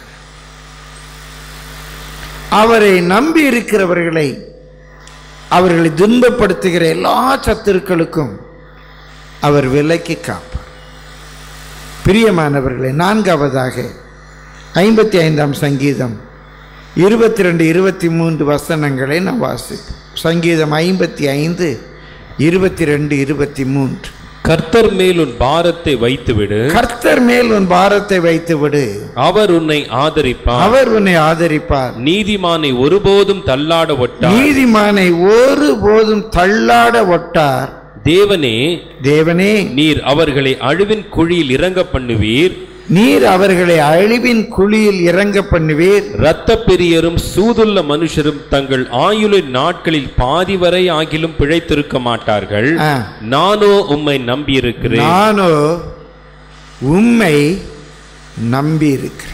அவரை நம்பி இருக்கிறவர்களை அவர்களை துன்பப்படுத்துகிற எல்லா சத்துருக்களுக்கும் அவர் விலக்கி காப்பார் பிரியமானவர்களே நான்காவதாக ஐம்பத்தி ஐந்தாம் சங்கீதம் இருபத்தி ரெண்டு இருபத்தி மூன்று வசனங்களை நாம் வாசிப்போம் சங்கீதம் ஐம்பத்தி ஐந்து இருபத்தி ரெண்டு இருபத்தி மூன்று கர்த்தர் மேல் உன் பாரத்தை வைத்துவிடு கர்த்தர் மேல் உன் பாரத்தை வைத்து விடு அவர் உன்னை ஆதரிப்பார் அவர் உன்னை ஆதரிப்பார் நீதிமானை ஒருபோதும் தள்ளாட ஒட்டார் நீதிமானை ஒருபோதும் தள்ளாட ஒட்டார் தேவனே தேவனே நீர் அவர்களை அழிவின் குழியில் இறங்க பண்ணுவீர் நீர் அவர்களை அழிவின் குழியில் இறங்க பண்ணுவீர் இரத்த பெரியரும் சூதுள்ள மனுஷரும் தங்கள் ஆயுளின் நாட்களில் பாதி வரை ஆகிலும் பிழைத்திருக்க மாட்டார்கள் ஆ. நானோ உம்மை நம்பியிருக்கிறேன் நானோ உம்மை நம்பி இருக்கிறேன்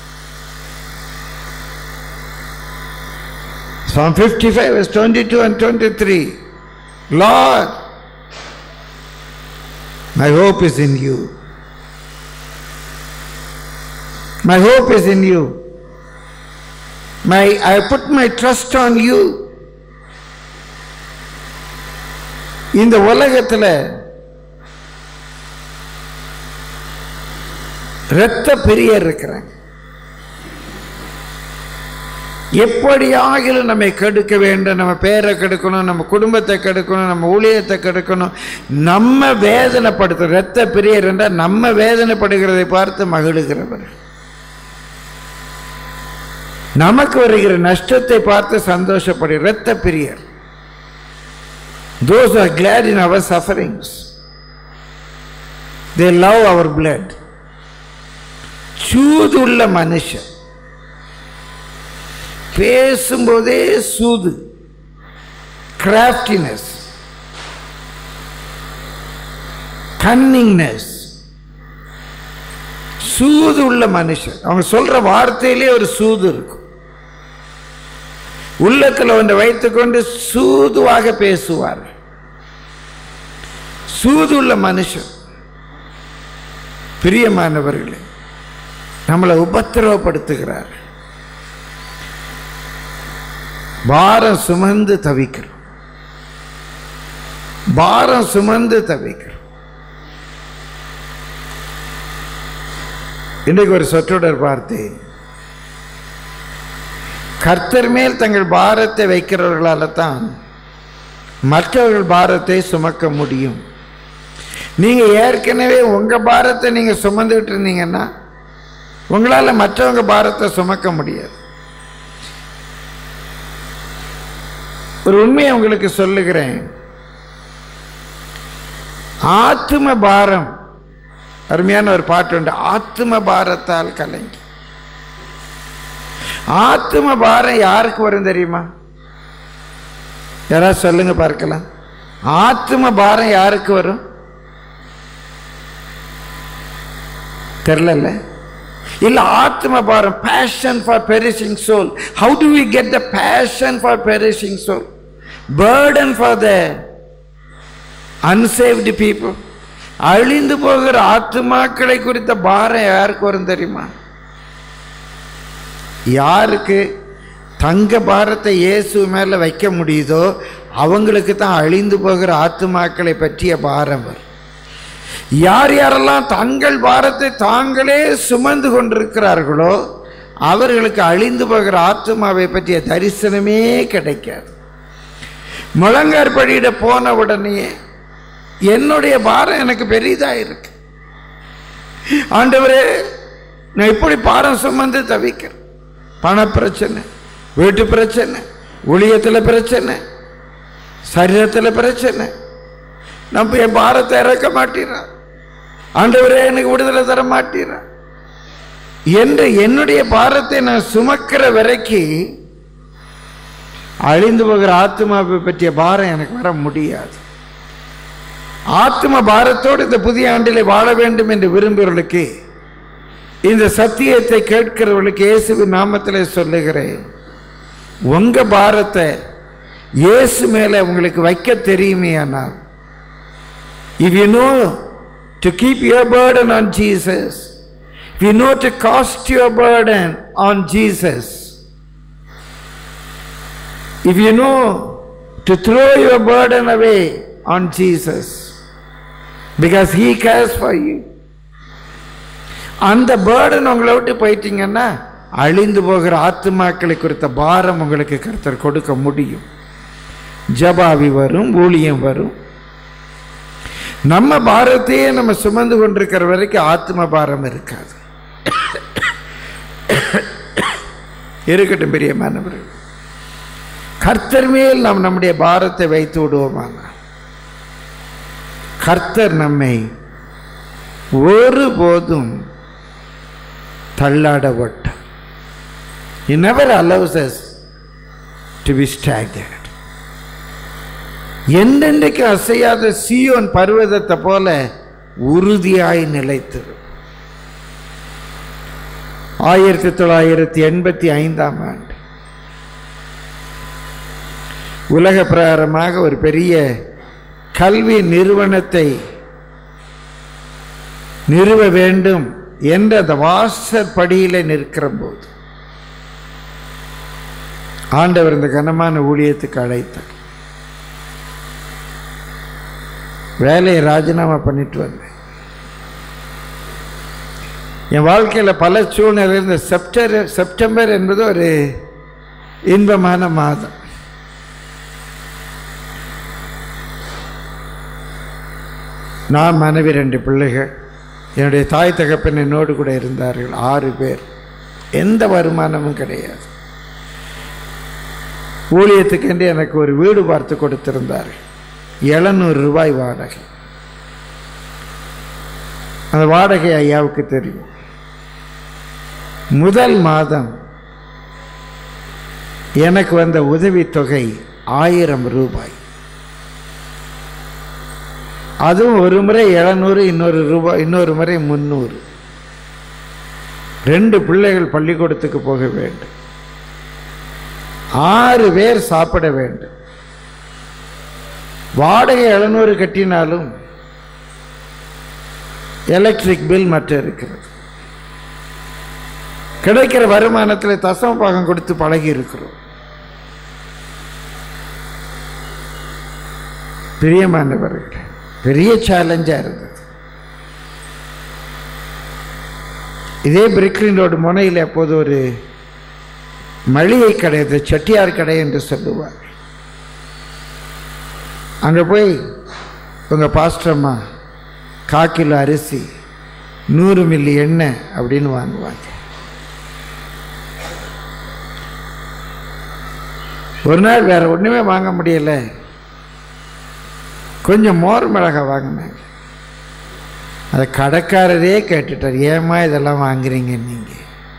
Psalm 55 verse 22 and 23 Lord my hope is in you my hope is in you my I put my trust on you இந்த உலகத்தில் இரத்த பிரியர் இருக்கிறாங்க எப்படியாகிலும் நம்மை கெடுக்க வேண்டும் நம்ம பேரை கெடுக்கணும் நம்ம குடும்பத்தை கெடுக்கணும் நம்ம ஊழியத்தை கெடுக்கணும் நம்ம வேதனைப்படுத்த இரத்த பிரியர் என்றால் நம்ம வேதனைப்படுகிறதை பார்த்து மகிழுகிறவர் நமக்கு வருகிற நஷ்டத்தை பார்த்து சந்தோஷப்படு இரத்த பிரியர் those are glad in our sufferings they love our blood சூதுள்ள மனுஷன் பேசும்போதே சூது கிராஃப்டினஸ் கன்னிங்னஸ் சூது உள்ள மனுஷன் அவங்க சொல்ற வார்த்தையிலே ஒரு சூது இருக்கும் உள்ளத்தில் ஒன்றை வைத்துக்கொண்டு சூதுவாக பேசுவார் சூதுள்ள மனுஷன் பிரியமானவர்களே நம்மளை உபத்திரவப்படுத்துகிறார் பாரம் சுமந்து தவிக்கிறோம் பாரம் சுமந்து தவிக்கிறோம் இன்றைக்கு ஒரு சொற்றொடர் பார்த்தேன் கர்த்தர் மேல் தங்கள் பாரத்தை வைக்கிறவர்களால தான் மற்றவர்கள் பாரத்தை சுமக்க முடியும் நீங்க ஏற்கனவே உங்க பாரத்தை நீங்க சுமந்துட்டு இருந்தீங்கன்னா உங்களால மற்றவங்க பாரத்தை சுமக்க முடியாது ஒரு உண்மையை உங்களுக்கு சொல்லுகிறேன் ஆத்தும பாரம் அருமையான ஒரு பாட்டு உண்டு ஆத்தும பாரத்தால் கலங்கி ஆத்தும பாரம் யாருக்கு வரும் தெரியுமா யாராவது சொல்லுங்க பார்க்கலாம் ஆத்தும பாரம் யாருக்கு வரும் தெரியல இல்ல ஆத்ம பாரம் passion for perishing soul how do we get the passion for perishing soul burden for the unsaved people அழிந்து போகிற ஆத்துமாக்களை குறித்த பாரம் யாருக்கு வரும் தெரியுமா யாருக்கு தங்க பாரத்தை இயேசு மேல வைக்க முடியுதோ அவங்களுக்கு தான் அழிந்து போகிற ஆத்துமாக்களை பற்றிய பாரம் வரும் யார் யாரெல்லாம் தங்கள் பாரத்தை தாங்களே சுமந்து கொண்டிருக்கிறார்களோ அவர்களுக்கு அழிந்து போகிற ஆத்மாவை பற்றிய தரிசனமே கிடைக்காது முழங்கார் படியிட போன உடனே என்னுடைய பாரம் எனக்கு பெரிதா இருக்கு ஆண்டவரே நான் இப்படி பாரம் சுமந்து தவிக்கிறேன் பண பிரச்சனை வீட்டு பிரச்சனை ஊழியத்தில் பிரச்சனை சரீரத்தில் பிரச்சனை நம்ம என் பாரத்தை இறக்க மாட்டீரா ஆண்டவரே எனக்கு விடுதலை தர மாட்டீரா என்று என்னுடைய பாரத்தை நான் சுமக்கிற வரைக்கும் அழிந்து போகிற ஆத்மாவை பற்றிய பாரம் எனக்கு வர முடியாது ஆத்ம பாரத்தோடு இந்த புதிய ஆண்டிலே வாழ வேண்டும் என்று விரும்புகிறவர்களுக்கு இந்த சத்தியத்தை கேட்கிறவர்களுக்கு இயேசுவின் நாமத்திலே சொல்லுகிறேன் உங்க பாரத்தை இயேசு மேல உங்களுக்கு வைக்க தெரியுமே ஆனால் If you know to keep your burden on Jesus, if you know to cast your burden on Jesus, if you know to throw your burden away on Jesus, because He cares for you, அந்த பேர்டன் உங்களை விட்டு போயிட்டீங்கன்னா அழிந்து போகிற ஆத்துமாக்களை குறித்த பாரம் உங்களுக்கு கருத்தர் கொடுக்க முடியும் ஜபாவி வரும் ஊழியம் வரும் நம்ம பாரத்தையே நம்ம சுமந்து கொண்டிருக்கிற வரைக்கும் ஆத்ம பாரம் இருக்காது இருக்கட்டும் பிரியமானவர்கள் கர்த்தர் மேல் நாம் நம்முடைய பாரத்தை வைத்து விடுவோமான கர்த்தர் நம்மை ஒருபோதும் தள்ளாட விட்டார் He never allows us to be stagnant. என்றென்றைக்கு அசையாத சியோன் பர்வதத்தை போல உறுதியாய் நிலைத்தது ஆயிரத்தி தொள்ளாயிரத்தி எண்பத்தி ஐந்தாம் ஆண்டு உலக பிரகாரமாக ஒரு பெரிய கல்வி நிறுவனத்தை நிறுவ வேண்டும் என்ற அந்த வாசற்படியில் நிற்கிற போது ஆண்டவர் இந்த கனமான ஊழியத்துக்கு அழைத்தார் வேலையை ராஜினாமா பண்ணிட்டு வந்தேன் என் வாழ்க்கையில் பல சூழ்நிலை இந்த செப்டர் செப்டம்பர் என்பது ஒரு இன்பமான மாதம் நான் மனைவி ரெண்டு பிள்ளைகள் என்னுடைய தாய் தகப்பன் என்னோடு கூட இருந்தார்கள் ஆறு பேர் எந்த வருமானமும் கிடையாது ஊழியத்துக்கென்று எனக்கு ஒரு வீடு பார்த்து கொடுத்திருந்தார்கள் எழுநூறு ரூபாய் வாடகை அந்த வாடகை ஐயாவுக்கு தெரியும் முதல் மாதம் எனக்கு வந்த உதவித்தொகை ஆயிரம் ரூபாய் அதுவும் ஒரு முறை எழுநூறு இன்னொரு ரூபாய் இன்னொரு முறை முந்நூறு ரெண்டு பிள்ளைகள் பள்ளிக்கூடத்துக்கு போக வேண்டும் ஆறு பேர் சாப்பிட வேண்டும் வாடகை எழுநூறு கட்டினாலும் எலக்ட்ரிக் பில் மற்ற இருக்கிறது கிடைக்கிற வருமானத்தில் தசம பாகம் கொடுத்து பழகி இருக்கிறோம் பிரியமானவர்கள் பெரிய சேலஞ்சாக இருந்தது இதே பிரிக்லின் ரோடு முனையில் அப்போது ஒரு மளிகை கடை இது செட்டியார் கடை என்று சொல்லுவார் அங்கே போய் உங்கள் பாஸ்டர்மா கா கிலோ அரிசி நூறு மில்லி எண்ணெய் அப்படின்னு வாங்குவாங்க ஒரு நாள் வேற ஒன்றுமே வாங்க முடியல கொஞ்சம் மோர் மிளகா வாங்கினாங்க அதை கடைக்காரரே கேட்டுட்டார் ஏமா இதெல்லாம் வாங்குறீங்க நீங்கள்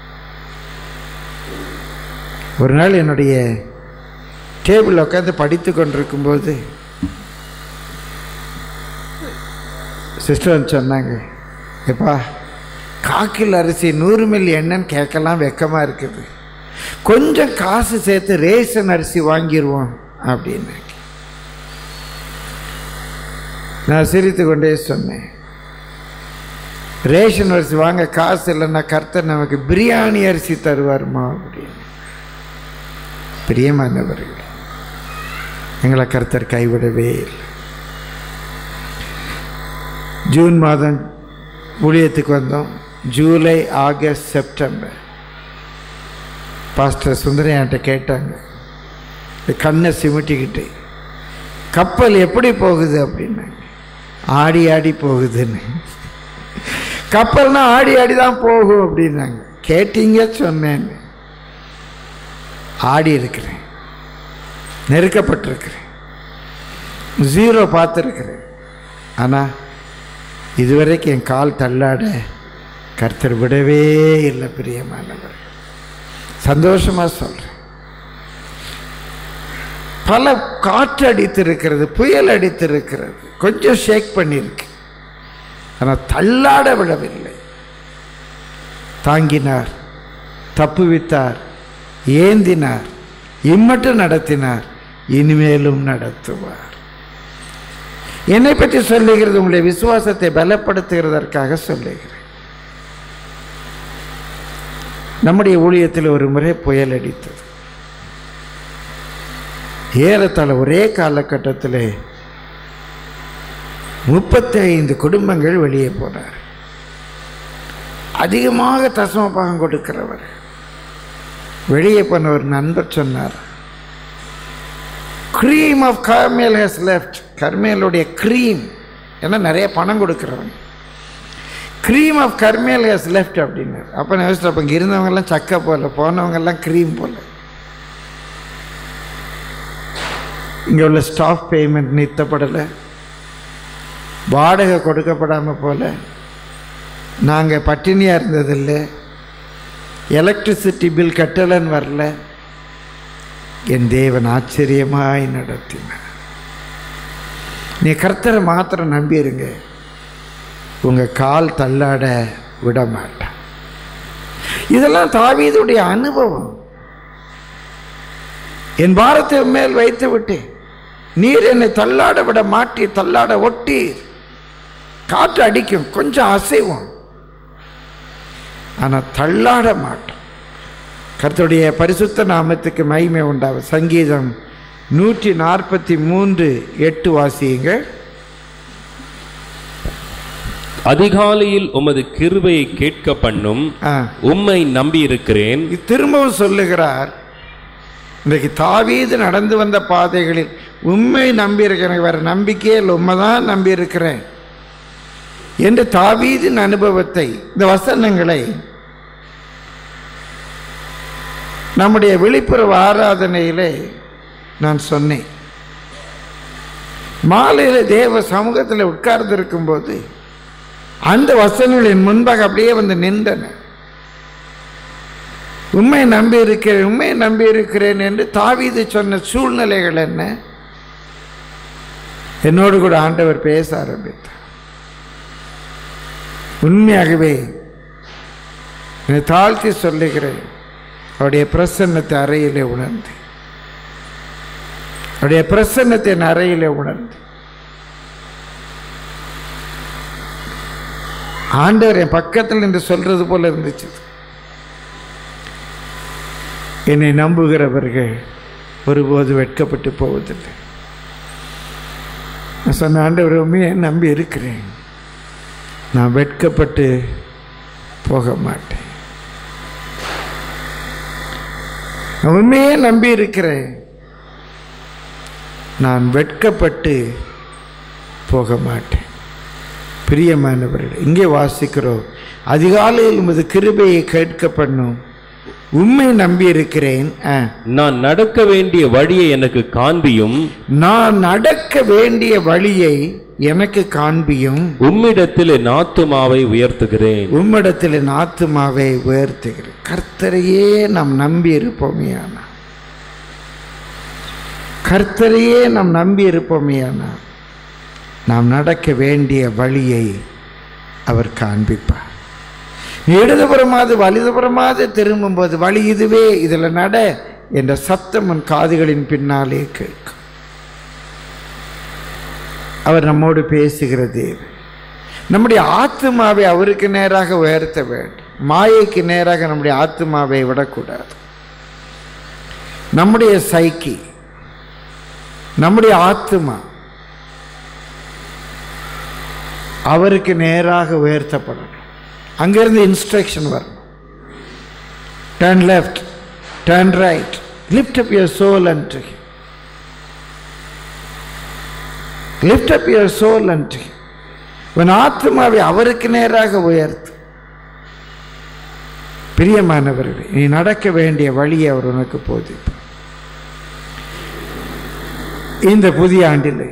ஒரு நாள் என்னுடைய டேபிள் உட்காந்து படித்து கொண்டிருக்கும்போது சிஸ்டர் வந்து சொன்னாங்க எப்பா காக்கில் அரிசி நூறு மில்லி எண்ணெய்ன்னு கேட்கலாம் வெக்கமாக இருக்குது கொஞ்சம் காசு சேர்த்து ரேஷன் அரிசி வாங்கிடுவோம் அப்படின்னாங்க நான் சிரித்து கொண்டே சொன்னேன் ரேஷன் அரிசி வாங்க காசு இல்லைன்னா கர்த்தர் நமக்கு பிரியாணி அரிசி தருவாருமா அப்படின்னு பிரியமானவர்கள் எங்களை கர்த்தர் கைவிடவே இல்லை ஜூன் மாதம் ஊழியத்துக்கு வந்தோம் ஜூலை ஆகஸ்ட் செப்டம்பர் பாஸ்டர் சுந்தரையான்ட்ட கேட்டாங்க இந்த கண்ணை சிமிட்டிக்கிட்டு கப்பல் எப்படி போகுது அப்படின்னாங்க ஆடி ஆடி போகுதுன்னு கப்பல்னா ஆடி ஆடி தான் போகும் அப்படின்னாங்க கேட்டீங்க சொன்னேன்னு ஆடி இருக்கிறேன் நெருக்கப்பட்டிருக்கிறேன் ஜீரோ பார்த்துருக்கிறேன் ஆனால் இதுவரைக்கும் என் கால் தள்ளாட கர்த்தர் விடவே இல்லை பிரியமானவர் சந்தோஷமாக சொல்கிறேன் பல காற்று அடித்திருக்கிறது புயல் அடித்திருக்கிறது கொஞ்சம் ஷேக் பண்ணியிருக்கு ஆனால் தள்ளாட விடவில்லை தாங்கினார் தப்புவித்தார் ஏந்தினார் இம்மட்டும் நடத்தினார் இனிமேலும் நடத்துவார் என்னை பற்றி சொல்லுகிறது உங்களுடைய விசுவாசத்தை பலப்படுத்துகிறதற்காக சொல்லுகிறேன் நம்முடைய ஊழியத்தில் ஒரு முறை புயல் அடித்தது ஏறத்தாழ ஒரே காலகட்டத்தில் முப்பத்தி ஐந்து குடும்பங்கள் வெளியே போனார் அதிகமாக தசம பாகம் கொடுக்கிறவர் வெளியே போன ஒரு நண்பர் சொன்னார் cream of Carmel has left கர்மேலுடைய க்ரீம் ஏன்னா நிறைய பணம் கொடுக்குறவங்க cream of Carmel has left அப்படின்னாரு அப்போ நான் யோசிச்சு அப்போ இங்கே இருந்தவங்கெல்லாம் சக்கை போல போனவங்கெல்லாம் க்ரீம் போல இங்கே உள்ள ஸ்டாஃப் பேமெண்ட் நிறுத்தப்படலை வாடகை கொடுக்கப்படாமல் போல நாங்கள் பட்டினியாக இருந்ததில்லை எலக்ட்ரிசிட்டி பில் கட்டலன்னு வரல என் தேவன் ஆச்சரியமாய் நடத்தினார் நீ கர்த்தரை மாத்திரம் நம்பியிருங்க உங்கள் கால் தள்ளாட விட மாட்டான் இதெல்லாம் தாவீதுடைய அனுபவம் என் பாரத்தை மேல் வைத்து விட்டேன் நீர் என்னை தள்ளாட விட மாட்டி தள்ளாட ஒட்டி காற்று அடிக்கும் கொஞ்சம் அசைவோம் ஆனால் தள்ளாட மாட்டோம் கர்த்தருடைய பரிசுத்த நாமத்துக்கு மகிமை உண்டாகும் சங்கீதம் நூற்றி நாற்பத்தி மூன்று எட்டு வாசியுங்கள் அதிகாலையில் உமது கிருபையை கேட்க பண்ணும் ஆ உம்மை நம்பியிருக்கிறேன் இது திரும்பவும் சொல்லுகிறார் இன்றைக்கு தாவீது நடந்து வந்த பாதைகளில் உண்மை நம்பியிருக்கிறேன் வேற நம்பிக்கையே இல்லை உண்மை தான் நம்பியிருக்கிறேன் என்று தாவீதின் அனுபவத்தை இந்த வசனங்களை நம்முடைய விழிப்புணர்வு ஆராதனையிலே நான் சொன்னேன் மாலையில் தேவ சமூகத்தில் உட்கார்ந்து இருக்கும்போது அந்த வசனங்களின் முன்பாக அப்படியே வந்து நின்றன உண்மை நம்பி இருக்கிறேன் உண்மை நம்பி இருக்கிறேன் என்று தாவீது சொன்ன சூழ்நிலைகள் என்ன என்னோடு கூட ஆண்டவர் பேச ஆரம்பித்தார் உண்மையாகவே என்னை தாழ்த்தி சொல்லுகிறேன் அவருடைய பிரசன்னத்தை அறையிலே உணர்ந்து அவருடைய பிரசன்னத்தை என் அறையிலே உணர்ந்து ஆண்டவர் என் பக்கத்தில் என்று சொல்றது போல இருந்துச்சு என்னை நம்புகிறவர்கள் ஒருபோது வெட்கப்பட்டு போவதில்லை நான் சொன்ன ஆண்டவர் உண்மையை நம்பி இருக்கிறேன் நான் வெட்கப்பட்டு போக மாட்டேன் நான் உண்மையே நம்பி இருக்கிறேன் நான் வெட்கப்பட்டு போக மாட்டேன் பிரியமானவர்கள் இங்கே வாசிக்கிறோம் அதிகாலையில் உமது கிருபையை கேட்க பண்ணும் உண்மை நம்பி இருக்கிறேன் ஆ. நான் நடக்க வேண்டிய வழியை எனக்கு காண்பியும் நான் நடக்க வேண்டிய வழியை எனக்கு காண்பியும் உம்மிடத்தில் என் ஆத்துமாவை உயர்த்துகிறேன் உம்மிடத்தில் என் ஆத்துமாவை உயர்த்துகிறேன் கர்த்தரையே நாம் நம்பி இருப்போமேயானா கர்த்தரையே நாம் நம்பி இருப்போமேயானா நாம் நடக்க வேண்டிய வழியை அவர் காண்பிப்பார் நீ இடதுபுறமாவது வலதுபுறமாவது திரும்பும்போது வழி இதுவே இதில் நட என்ற சத்தம் உன் காதுகளின் பின்னாலே கேட்கும் அவர் நம்மோடு பேசுகிற தேவன் நம்முடைய ஆத்மாவை அவருக்கு நேராக உயர்த்த வேண்டும் மாயைக்கு நேராக நம்முடைய ஆத்மாவை விடக்கூடாது நம்முடைய சைக்கி நம்முடைய ஆத்மா அவருக்கு நேராக உயர்த்தப்படணும் அங்கிருந்து இன்ஸ்ட்ரக்ஷன் வரணும் turn left turn right lift up your soul and lift up your soul and உன் ஆத்மாவை அவருக்கு நேராக உயர்த்து பிரியமானவர்களே நீ நடக்க வேண்டிய வழியை அவர் உனக்கு போதிப்பார் இந்த புதிய ஆண்டில்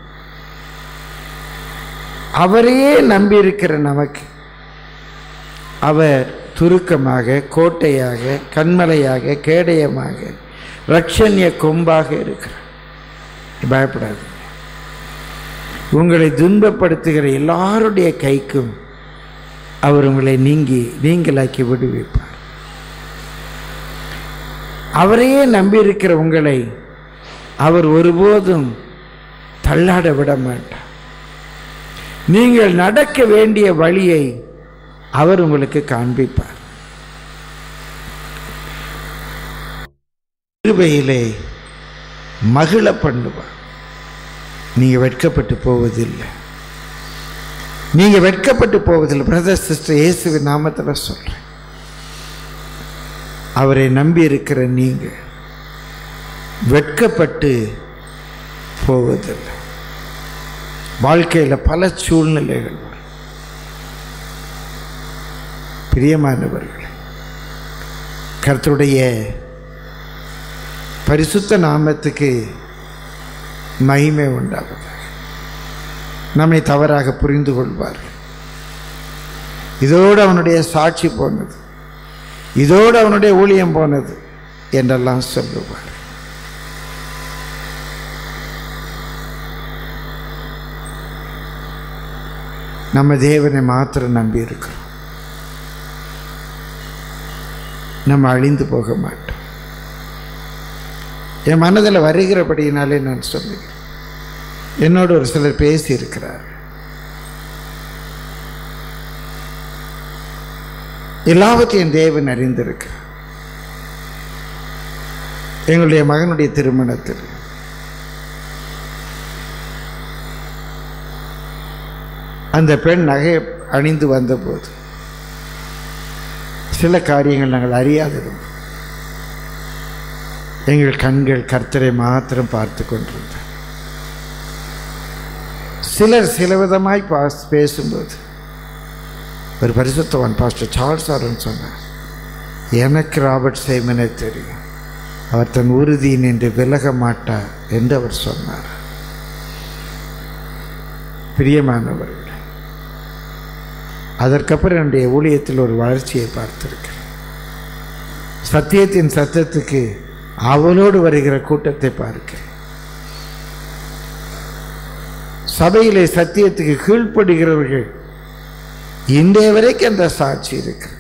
அவரையே நம்பியிருக்கிற நமக்கு அவர் துருக்கமாக கோட்டையாக கண்மலையாக கேடயமாக ரட்சண்ய கொம்பாக இருக்கிறார் பயப்படாது உங்களை துன்பப்படுத்துகிற எல்லாருடைய கைக்கும் அவர் உங்களை நீங்கி நீங்களாக்கி விடுவிப்பார் அவரையே நம்பியிருக்கிற உங்களை அவர் ஒருபோதும் தள்ளாட விட மாட்டார் நீங்கள் நடக்க வேண்டிய வழியை அவர் உங்களுக்கு காண்பிப்பார் கிருபையிலே மகிழ பண்ணுவார் நீங்க வெட்கப்பட்டு போவதில்லை நீங்க வெட்கப்பட்டு போவதில்லை பிரதர் சிஸ்டர் இயேசுவின் நாமத்தில் சொல்றேன் அவரை நம்பி இருக்கிற நீங்க வெட்கப்பட்டு போவதில்லை வாழ்க்கையில் பல சூழ்நிலைகள் வரும். பிரியமானவர்களே கர்த்தருடைய பரிசுத்த நாமத்துக்கு மகிமை உண்டாகுது நம்மை தவறாக புரிந்து கொள்வார்கள் இதோடு அவனுடைய சாட்சி போனது இதோடு அவனுடைய ஊழியம் போனது என்றெல்லாம் சொல்லுவார் நம்ம தேவனை மாத்திரம் நம்பி இருக்கிறோம் நம்ம அழிந்து போக மாட்டோம் என் மனதில் வருகிறபடியினாலே நான் சொல்லுகிறேன் என்னோடு ஒரு சிலர் பேசி இருக்கிறார் எல்லாவற்றையும் தேவன் அறிந்திருக்கிறார் எங்களுடைய மகனுடைய திருமணத்தில் அந்த பெண் நகை அணிந்து வந்தபோது சில காரியங்கள் நாங்கள் அறியாதிருந்தோம் எங்கள் கண்கள் கர்த்தரை மாத்திரம் பார்த்து கொண்டிருந்தோம் சிலர் சில விதமாய் பாஸ் பேசும்போது ஒரு பரிசுத்தவான் பாஸ்டர் சார்ல்ஸ் ஆரன் சொன்னார் எனக்கு ராபர்ட் சேமனை தெரியும் அவர் தன் உறுதி நின்று விலக மாட்டார் என்று அவர் சொன்னார் பிரியமானவர்கள் அதற்கப்புறம் என்னுடைய ஊழியத்தில் ஒரு வளர்ச்சியை பார்த்திருக்கிறேன் சத்தியத்தின் சத்தத்துக்கு அவளோடு வருகிற கூட்டத்தை பார்க்கிறேன் சபையிலே சத்தியத்துக்கு கீழ்ப்படுகிறவர்கள் இன்றைய வரைக்கும் அந்த சாட்சி இருக்கு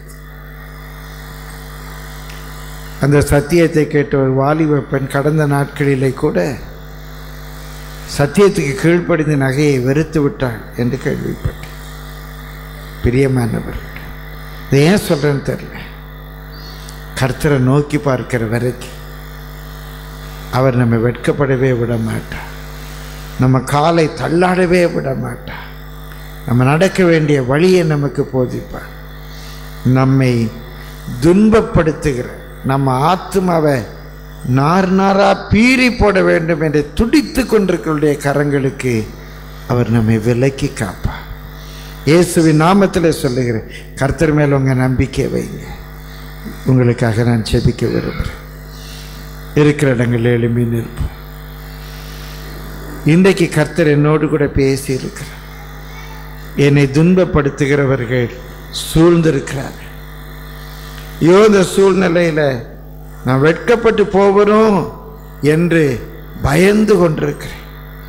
அந்த சத்தியத்தை கேட்ட ஒரு வாலிப பெண் கடந்த நாட்களிலே கூட சத்தியத்துக்கு கீழ்ப்படிந்த நகையை வெறுத்து விட்டாள் என்று கேள்விப்பட்டேன் பிரியமானவர் இதை ஏன் சொல்கிறேன்னு தெரியல கர்த்தரை நோக்கி பார்க்கிற வரைக்கும் அவர் நம்ம வெட்கப்படவே விட மாட்டார் நம்ம காலை தள்ளாடவே விட மாட்டார் நம்ம நடக்க வேண்டிய வழியை நமக்கு போதிப்பார் நம்மை துன்பப்படுத்துகிற நம்ம ஆத்மாவை நார் நாரா பீறி போட வேண்டும் என்று துடித்து கொண்டிருக்கிற கரங்களுக்கு அவர் நம்மை விலக்கி காப்பார் இயேசுவின் நாமத்தில் சொல்லுகிறேன் கர்த்தர் மேல் உங்கள் நம்பிக்கை வைங்க உங்களுக்காக நான் செபிக்க விரும்புகிறேன் இருக்கிற இடங்களில் எழும்பி நிற்போம் இன்றைக்கு கர்த்தர் என்னோடு கூட பேசி இருக்கிறார் என்னை துன்பப்படுத்துகிறவர்கள் சூழ்ந்திருக்கிறார்கள் ஐயோ இந்த சூழ்நிலையில் நான் வெட்கப்பட்டு போவரும் என்று பயந்து கொண்டிருக்கிறேன்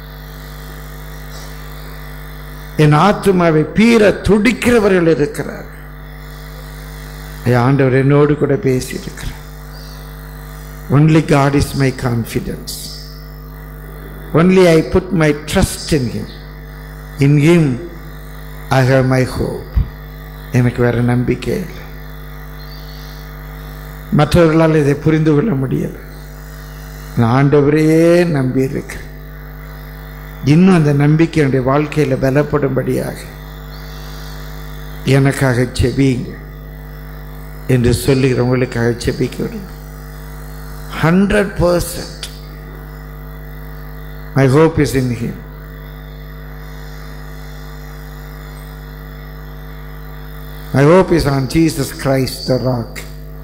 என் ஆத்மாவை பீர துடிக்கிறவர்கள் இருக்கிறார் ஆண்டவர் என்னோடு கூட பேசி இருக்கிறார் only God is my confidence only I put my trust in him in him I have my hope எனக்கு வேற நம்பிக்கை இல்லை மற்றவர்களால் இதை புரிந்து கொள்ள முடியலை நான் ஆண்டவரையே நம்பி இருக்கிறேன் இன்னும் அந்த நம்பிக்கை என்னுடைய வாழ்க்கையில் பலப்படும்படியாக எனக்காக செபியுங்க என்று சொல்லுகிறவங்களுக்காக செபிக்க விடுங்க hundred percent my hope is in him my hope is on Jesus Christ the rock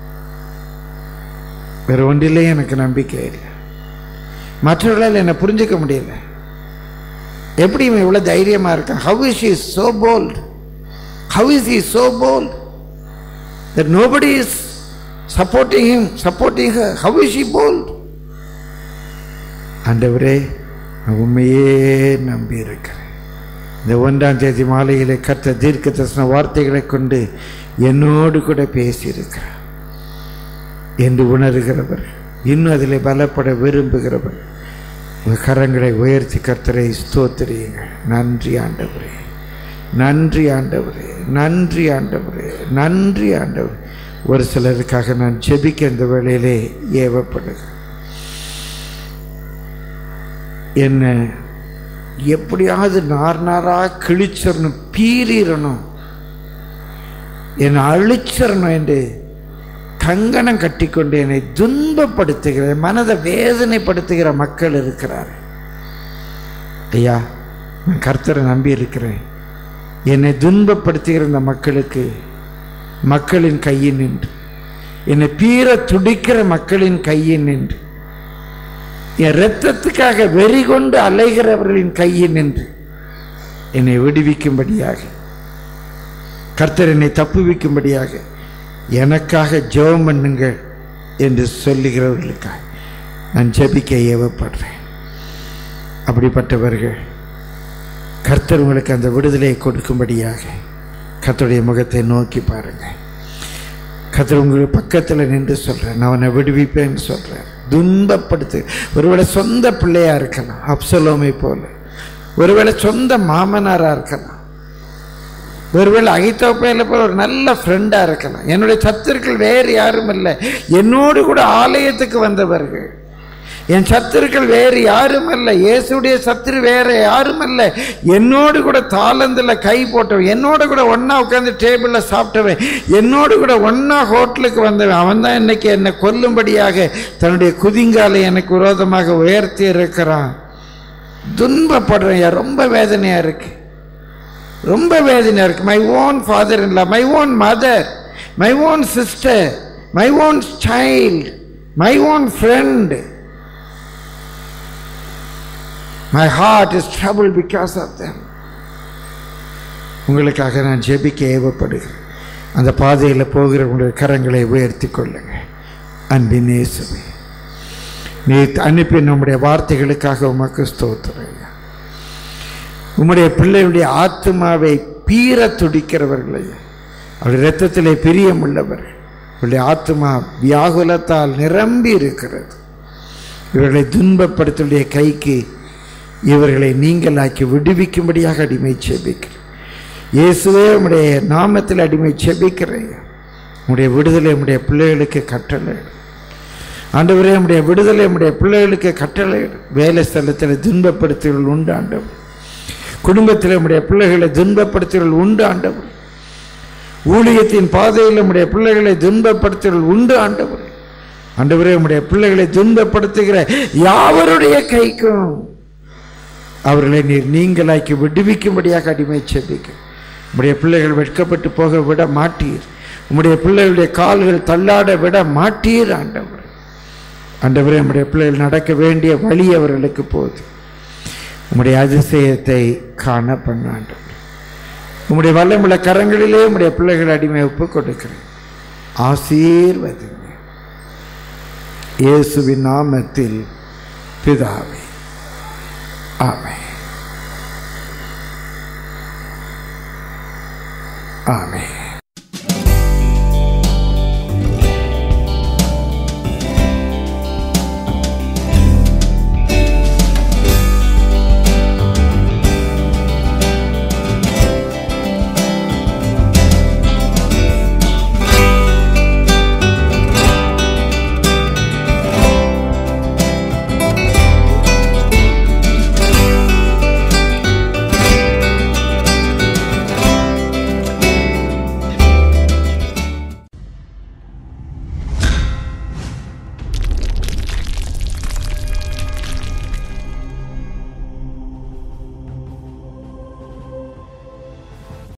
வேறு ஒன்றிலே எனக்கு நம்பிக்கை இல்லை மற்றவர்களால் என்னை புரிஞ்சுக்க முடியல எப்படி இவன் இவ்வளோ தைரியமாக இருக்கான் how is is so bold how is is so bold that nobody is supporting him supporting how is he bold ஆண்டவரே நான் உண்மையே நம்பி இருக்கிறேன் இந்த ஒன்றாம் தேதி மாலையிலே கத்த தீர்க்க தரிசன வார்த்தைகளை கொண்டு என்னோடு கூட பேசியிருக்கிறார் என்று உணர்கிறவர் இன்னும் அதில் பலப்பட விரும்புகிறவர் உங்கள் கரங்களை உயர்த்தி கர்த்தரை ஸ்தோத்திரியுங்கள் நன்றி ஆண்டவரே நன்றி ஆண்டவரே நன்றி ஆண்டவரே நன்றி ஆண்டவர் ஒரு சிலருக்காக நான் ஜெபிக்க இந்த வேளையிலே ஏவப்படுகிறேன் என்ன எப்படியாவது நார் நாராக கிழிச்சிடணும் பீறிடணும் என்னை அழிச்சிடணும் என்று கங்கணம் கட்டிக்கொண்டு என்னை துன்பப்படுத்துகிற மனதை வேதனைப்படுத்துகிற மக்கள் இருக்கிறார் ஐயா நான் கர்த்தரை நம்பி இருக்கிறேன் என்னை துன்பப்படுத்துகிற இந்த மக்களுக்கு மக்களின் கையில் நின்று என்னை பீற துடிக்கிற மக்களின் கையில் நின்று என் இரத்தத்துக்காக வெறி கொண்டு அலைகிறவர்களின் கையில் நின்று என்னை விடுவிக்கும்படியாக கர்த்தர் என்னை தப்புவிக்கும்படியாக எனக்காக ஜெபம் பண்ணுங்கள் என்று சொல்லுகிறவர்களுக்காக நான் ஜெபிக்க ஏவப்படுறேன் அப்படிப்பட்டவர்கள் கர்த்தர் உங்களுக்கு அந்த விடுதலையை கொடுக்கும்படியாக கர்த்தருடைய முகத்தை நோக்கி பாருங்கள் கர்த்தர் உங்களுக்கு பக்கத்தில் நின்று சொல்கிறேன் நான் அவனை விடுவிப்பேன்னு சொல்கிறேன் துன்பப்படுத்து ஒருவேளை சொந்த பிள்ளையா இருக்கலாம் அப்சலோமை போல ஒருவேளை சொந்த மாமனாராக இருக்கலாம் ஒருவேளை அகித்தோப்பையில் போல ஒரு நல்ல ஃப்ரெண்டாக இருக்கலாம் என்னுடைய சத்துருக்கள் வேறு யாரும் இல்லை என்னோடு கூட ஆலயத்துக்கு வந்தவர்கள் என் சத்துருக்கள் வேறு யாரும் அல்ல இயேசுடைய சத்துரு வேற யாரும் அல்ல என்னோடு கூட தாளந்தில் கை போட்டவன் என்னோடு கூட ஒன்றா உட்காந்து டேபிளில் சாப்பிட்டவன் என்னோடு கூட ஒன்றா ஹோட்டலுக்கு வந்தவன் அவன் தான் இன்னைக்கு என்னை கொல்லும்படியாக தன்னுடைய குதிங்காலை எனக்கு விரோதமாக உயர்த்தி இருக்கிறான் துன்பப்படுறேன் ரொம்ப வேதனையாக இருக்கு ரொம்ப வேதனையாக இருக்கு மை ஓன் ஃபாதர் இல்ல my own mother my own sister my own child my own friend my heart is trouble because of them உங்களுக்காக நான் ஜெபிக்க ஏவப்படுகிறேன் அந்த பாதையில் போகிற உங்களுடைய கரங்களை உயர்த்தி கொள்ளுங்கள் அன்பின் இயேசுவே நீ அனுப்பி நம்முடைய வார்த்தைகளுக்காக உமக்கு ஸ்தோத்திரையா உம்முடைய பிள்ளையுடைய ஆத்மாவை பீற துடிக்கிறவர்களை அவருடைய இரத்தத்திலே பிரியமுள்ளவர் இவருடைய ஆத்மா வியாகுலத்தால் நிரம்பி இருக்கிறது இவர்களை துன்பப்படுத்தலுடைய கைக்கு இவர்களை நீங்களாக்கி விடுவிக்கும்படியாக அடிமை செபிக்கிறேன் இயேசுவே உம்முடைய நாமத்தில் அடிமை செபிக்கிறேன் உம்முடைய விடுதலை உம்முடைய பிள்ளைகளுக்கு கட்டளை ஆண்டவரே உம்முடைய விடுதலை உம்முடைய பிள்ளைகளுக்கு கட்டளை வேலை ஸ்தலத்தில் துன்பப்படுத்துகள் உண்டு ஆண்டவர் குடும்பத்தில் உம்முடைய பிள்ளைகளை துன்பப்படுத்துகள் உண்டு ஆண்டவர் ஊழியத்தின் பாதையில் உம்முடைய பிள்ளைகளை துன்பப்படுத்துகள் உண்டு ஆண்டவர் ஆண்டவரே உம்முடைய பிள்ளைகளை துன்பப்படுத்துகிற யாவருடைய கைக்கும் அவர்களை நீர் நீங்களாக்கி விடுவிக்கும்படியாக அடிமை செபிக்க உம்முடைய பிள்ளைகள் வெட்கப்பட்டு போக விட மாட்டீர் உம்முடைய பிள்ளைகளுடைய கால்கள் தள்ளாட விட மாட்டீர் ஆண்டவர் ஆண்டவரே உம்முடைய பிள்ளைகள் நடக்க வேண்டிய வழி அவர்களுக்கு போகுது உம்முடைய அதிசயத்தை காண பண்ணாண்டவர் உம்முடைய வல்லமுள்ள கரங்களிலே உம்முடைய பிள்ளைகள் அடிமை ஒப்பு கொடுக்கிறேன் ஆசீர்வதிங்க இயேசுவின் நாமத்தில் பிதாவே ஆமென் ஆமென்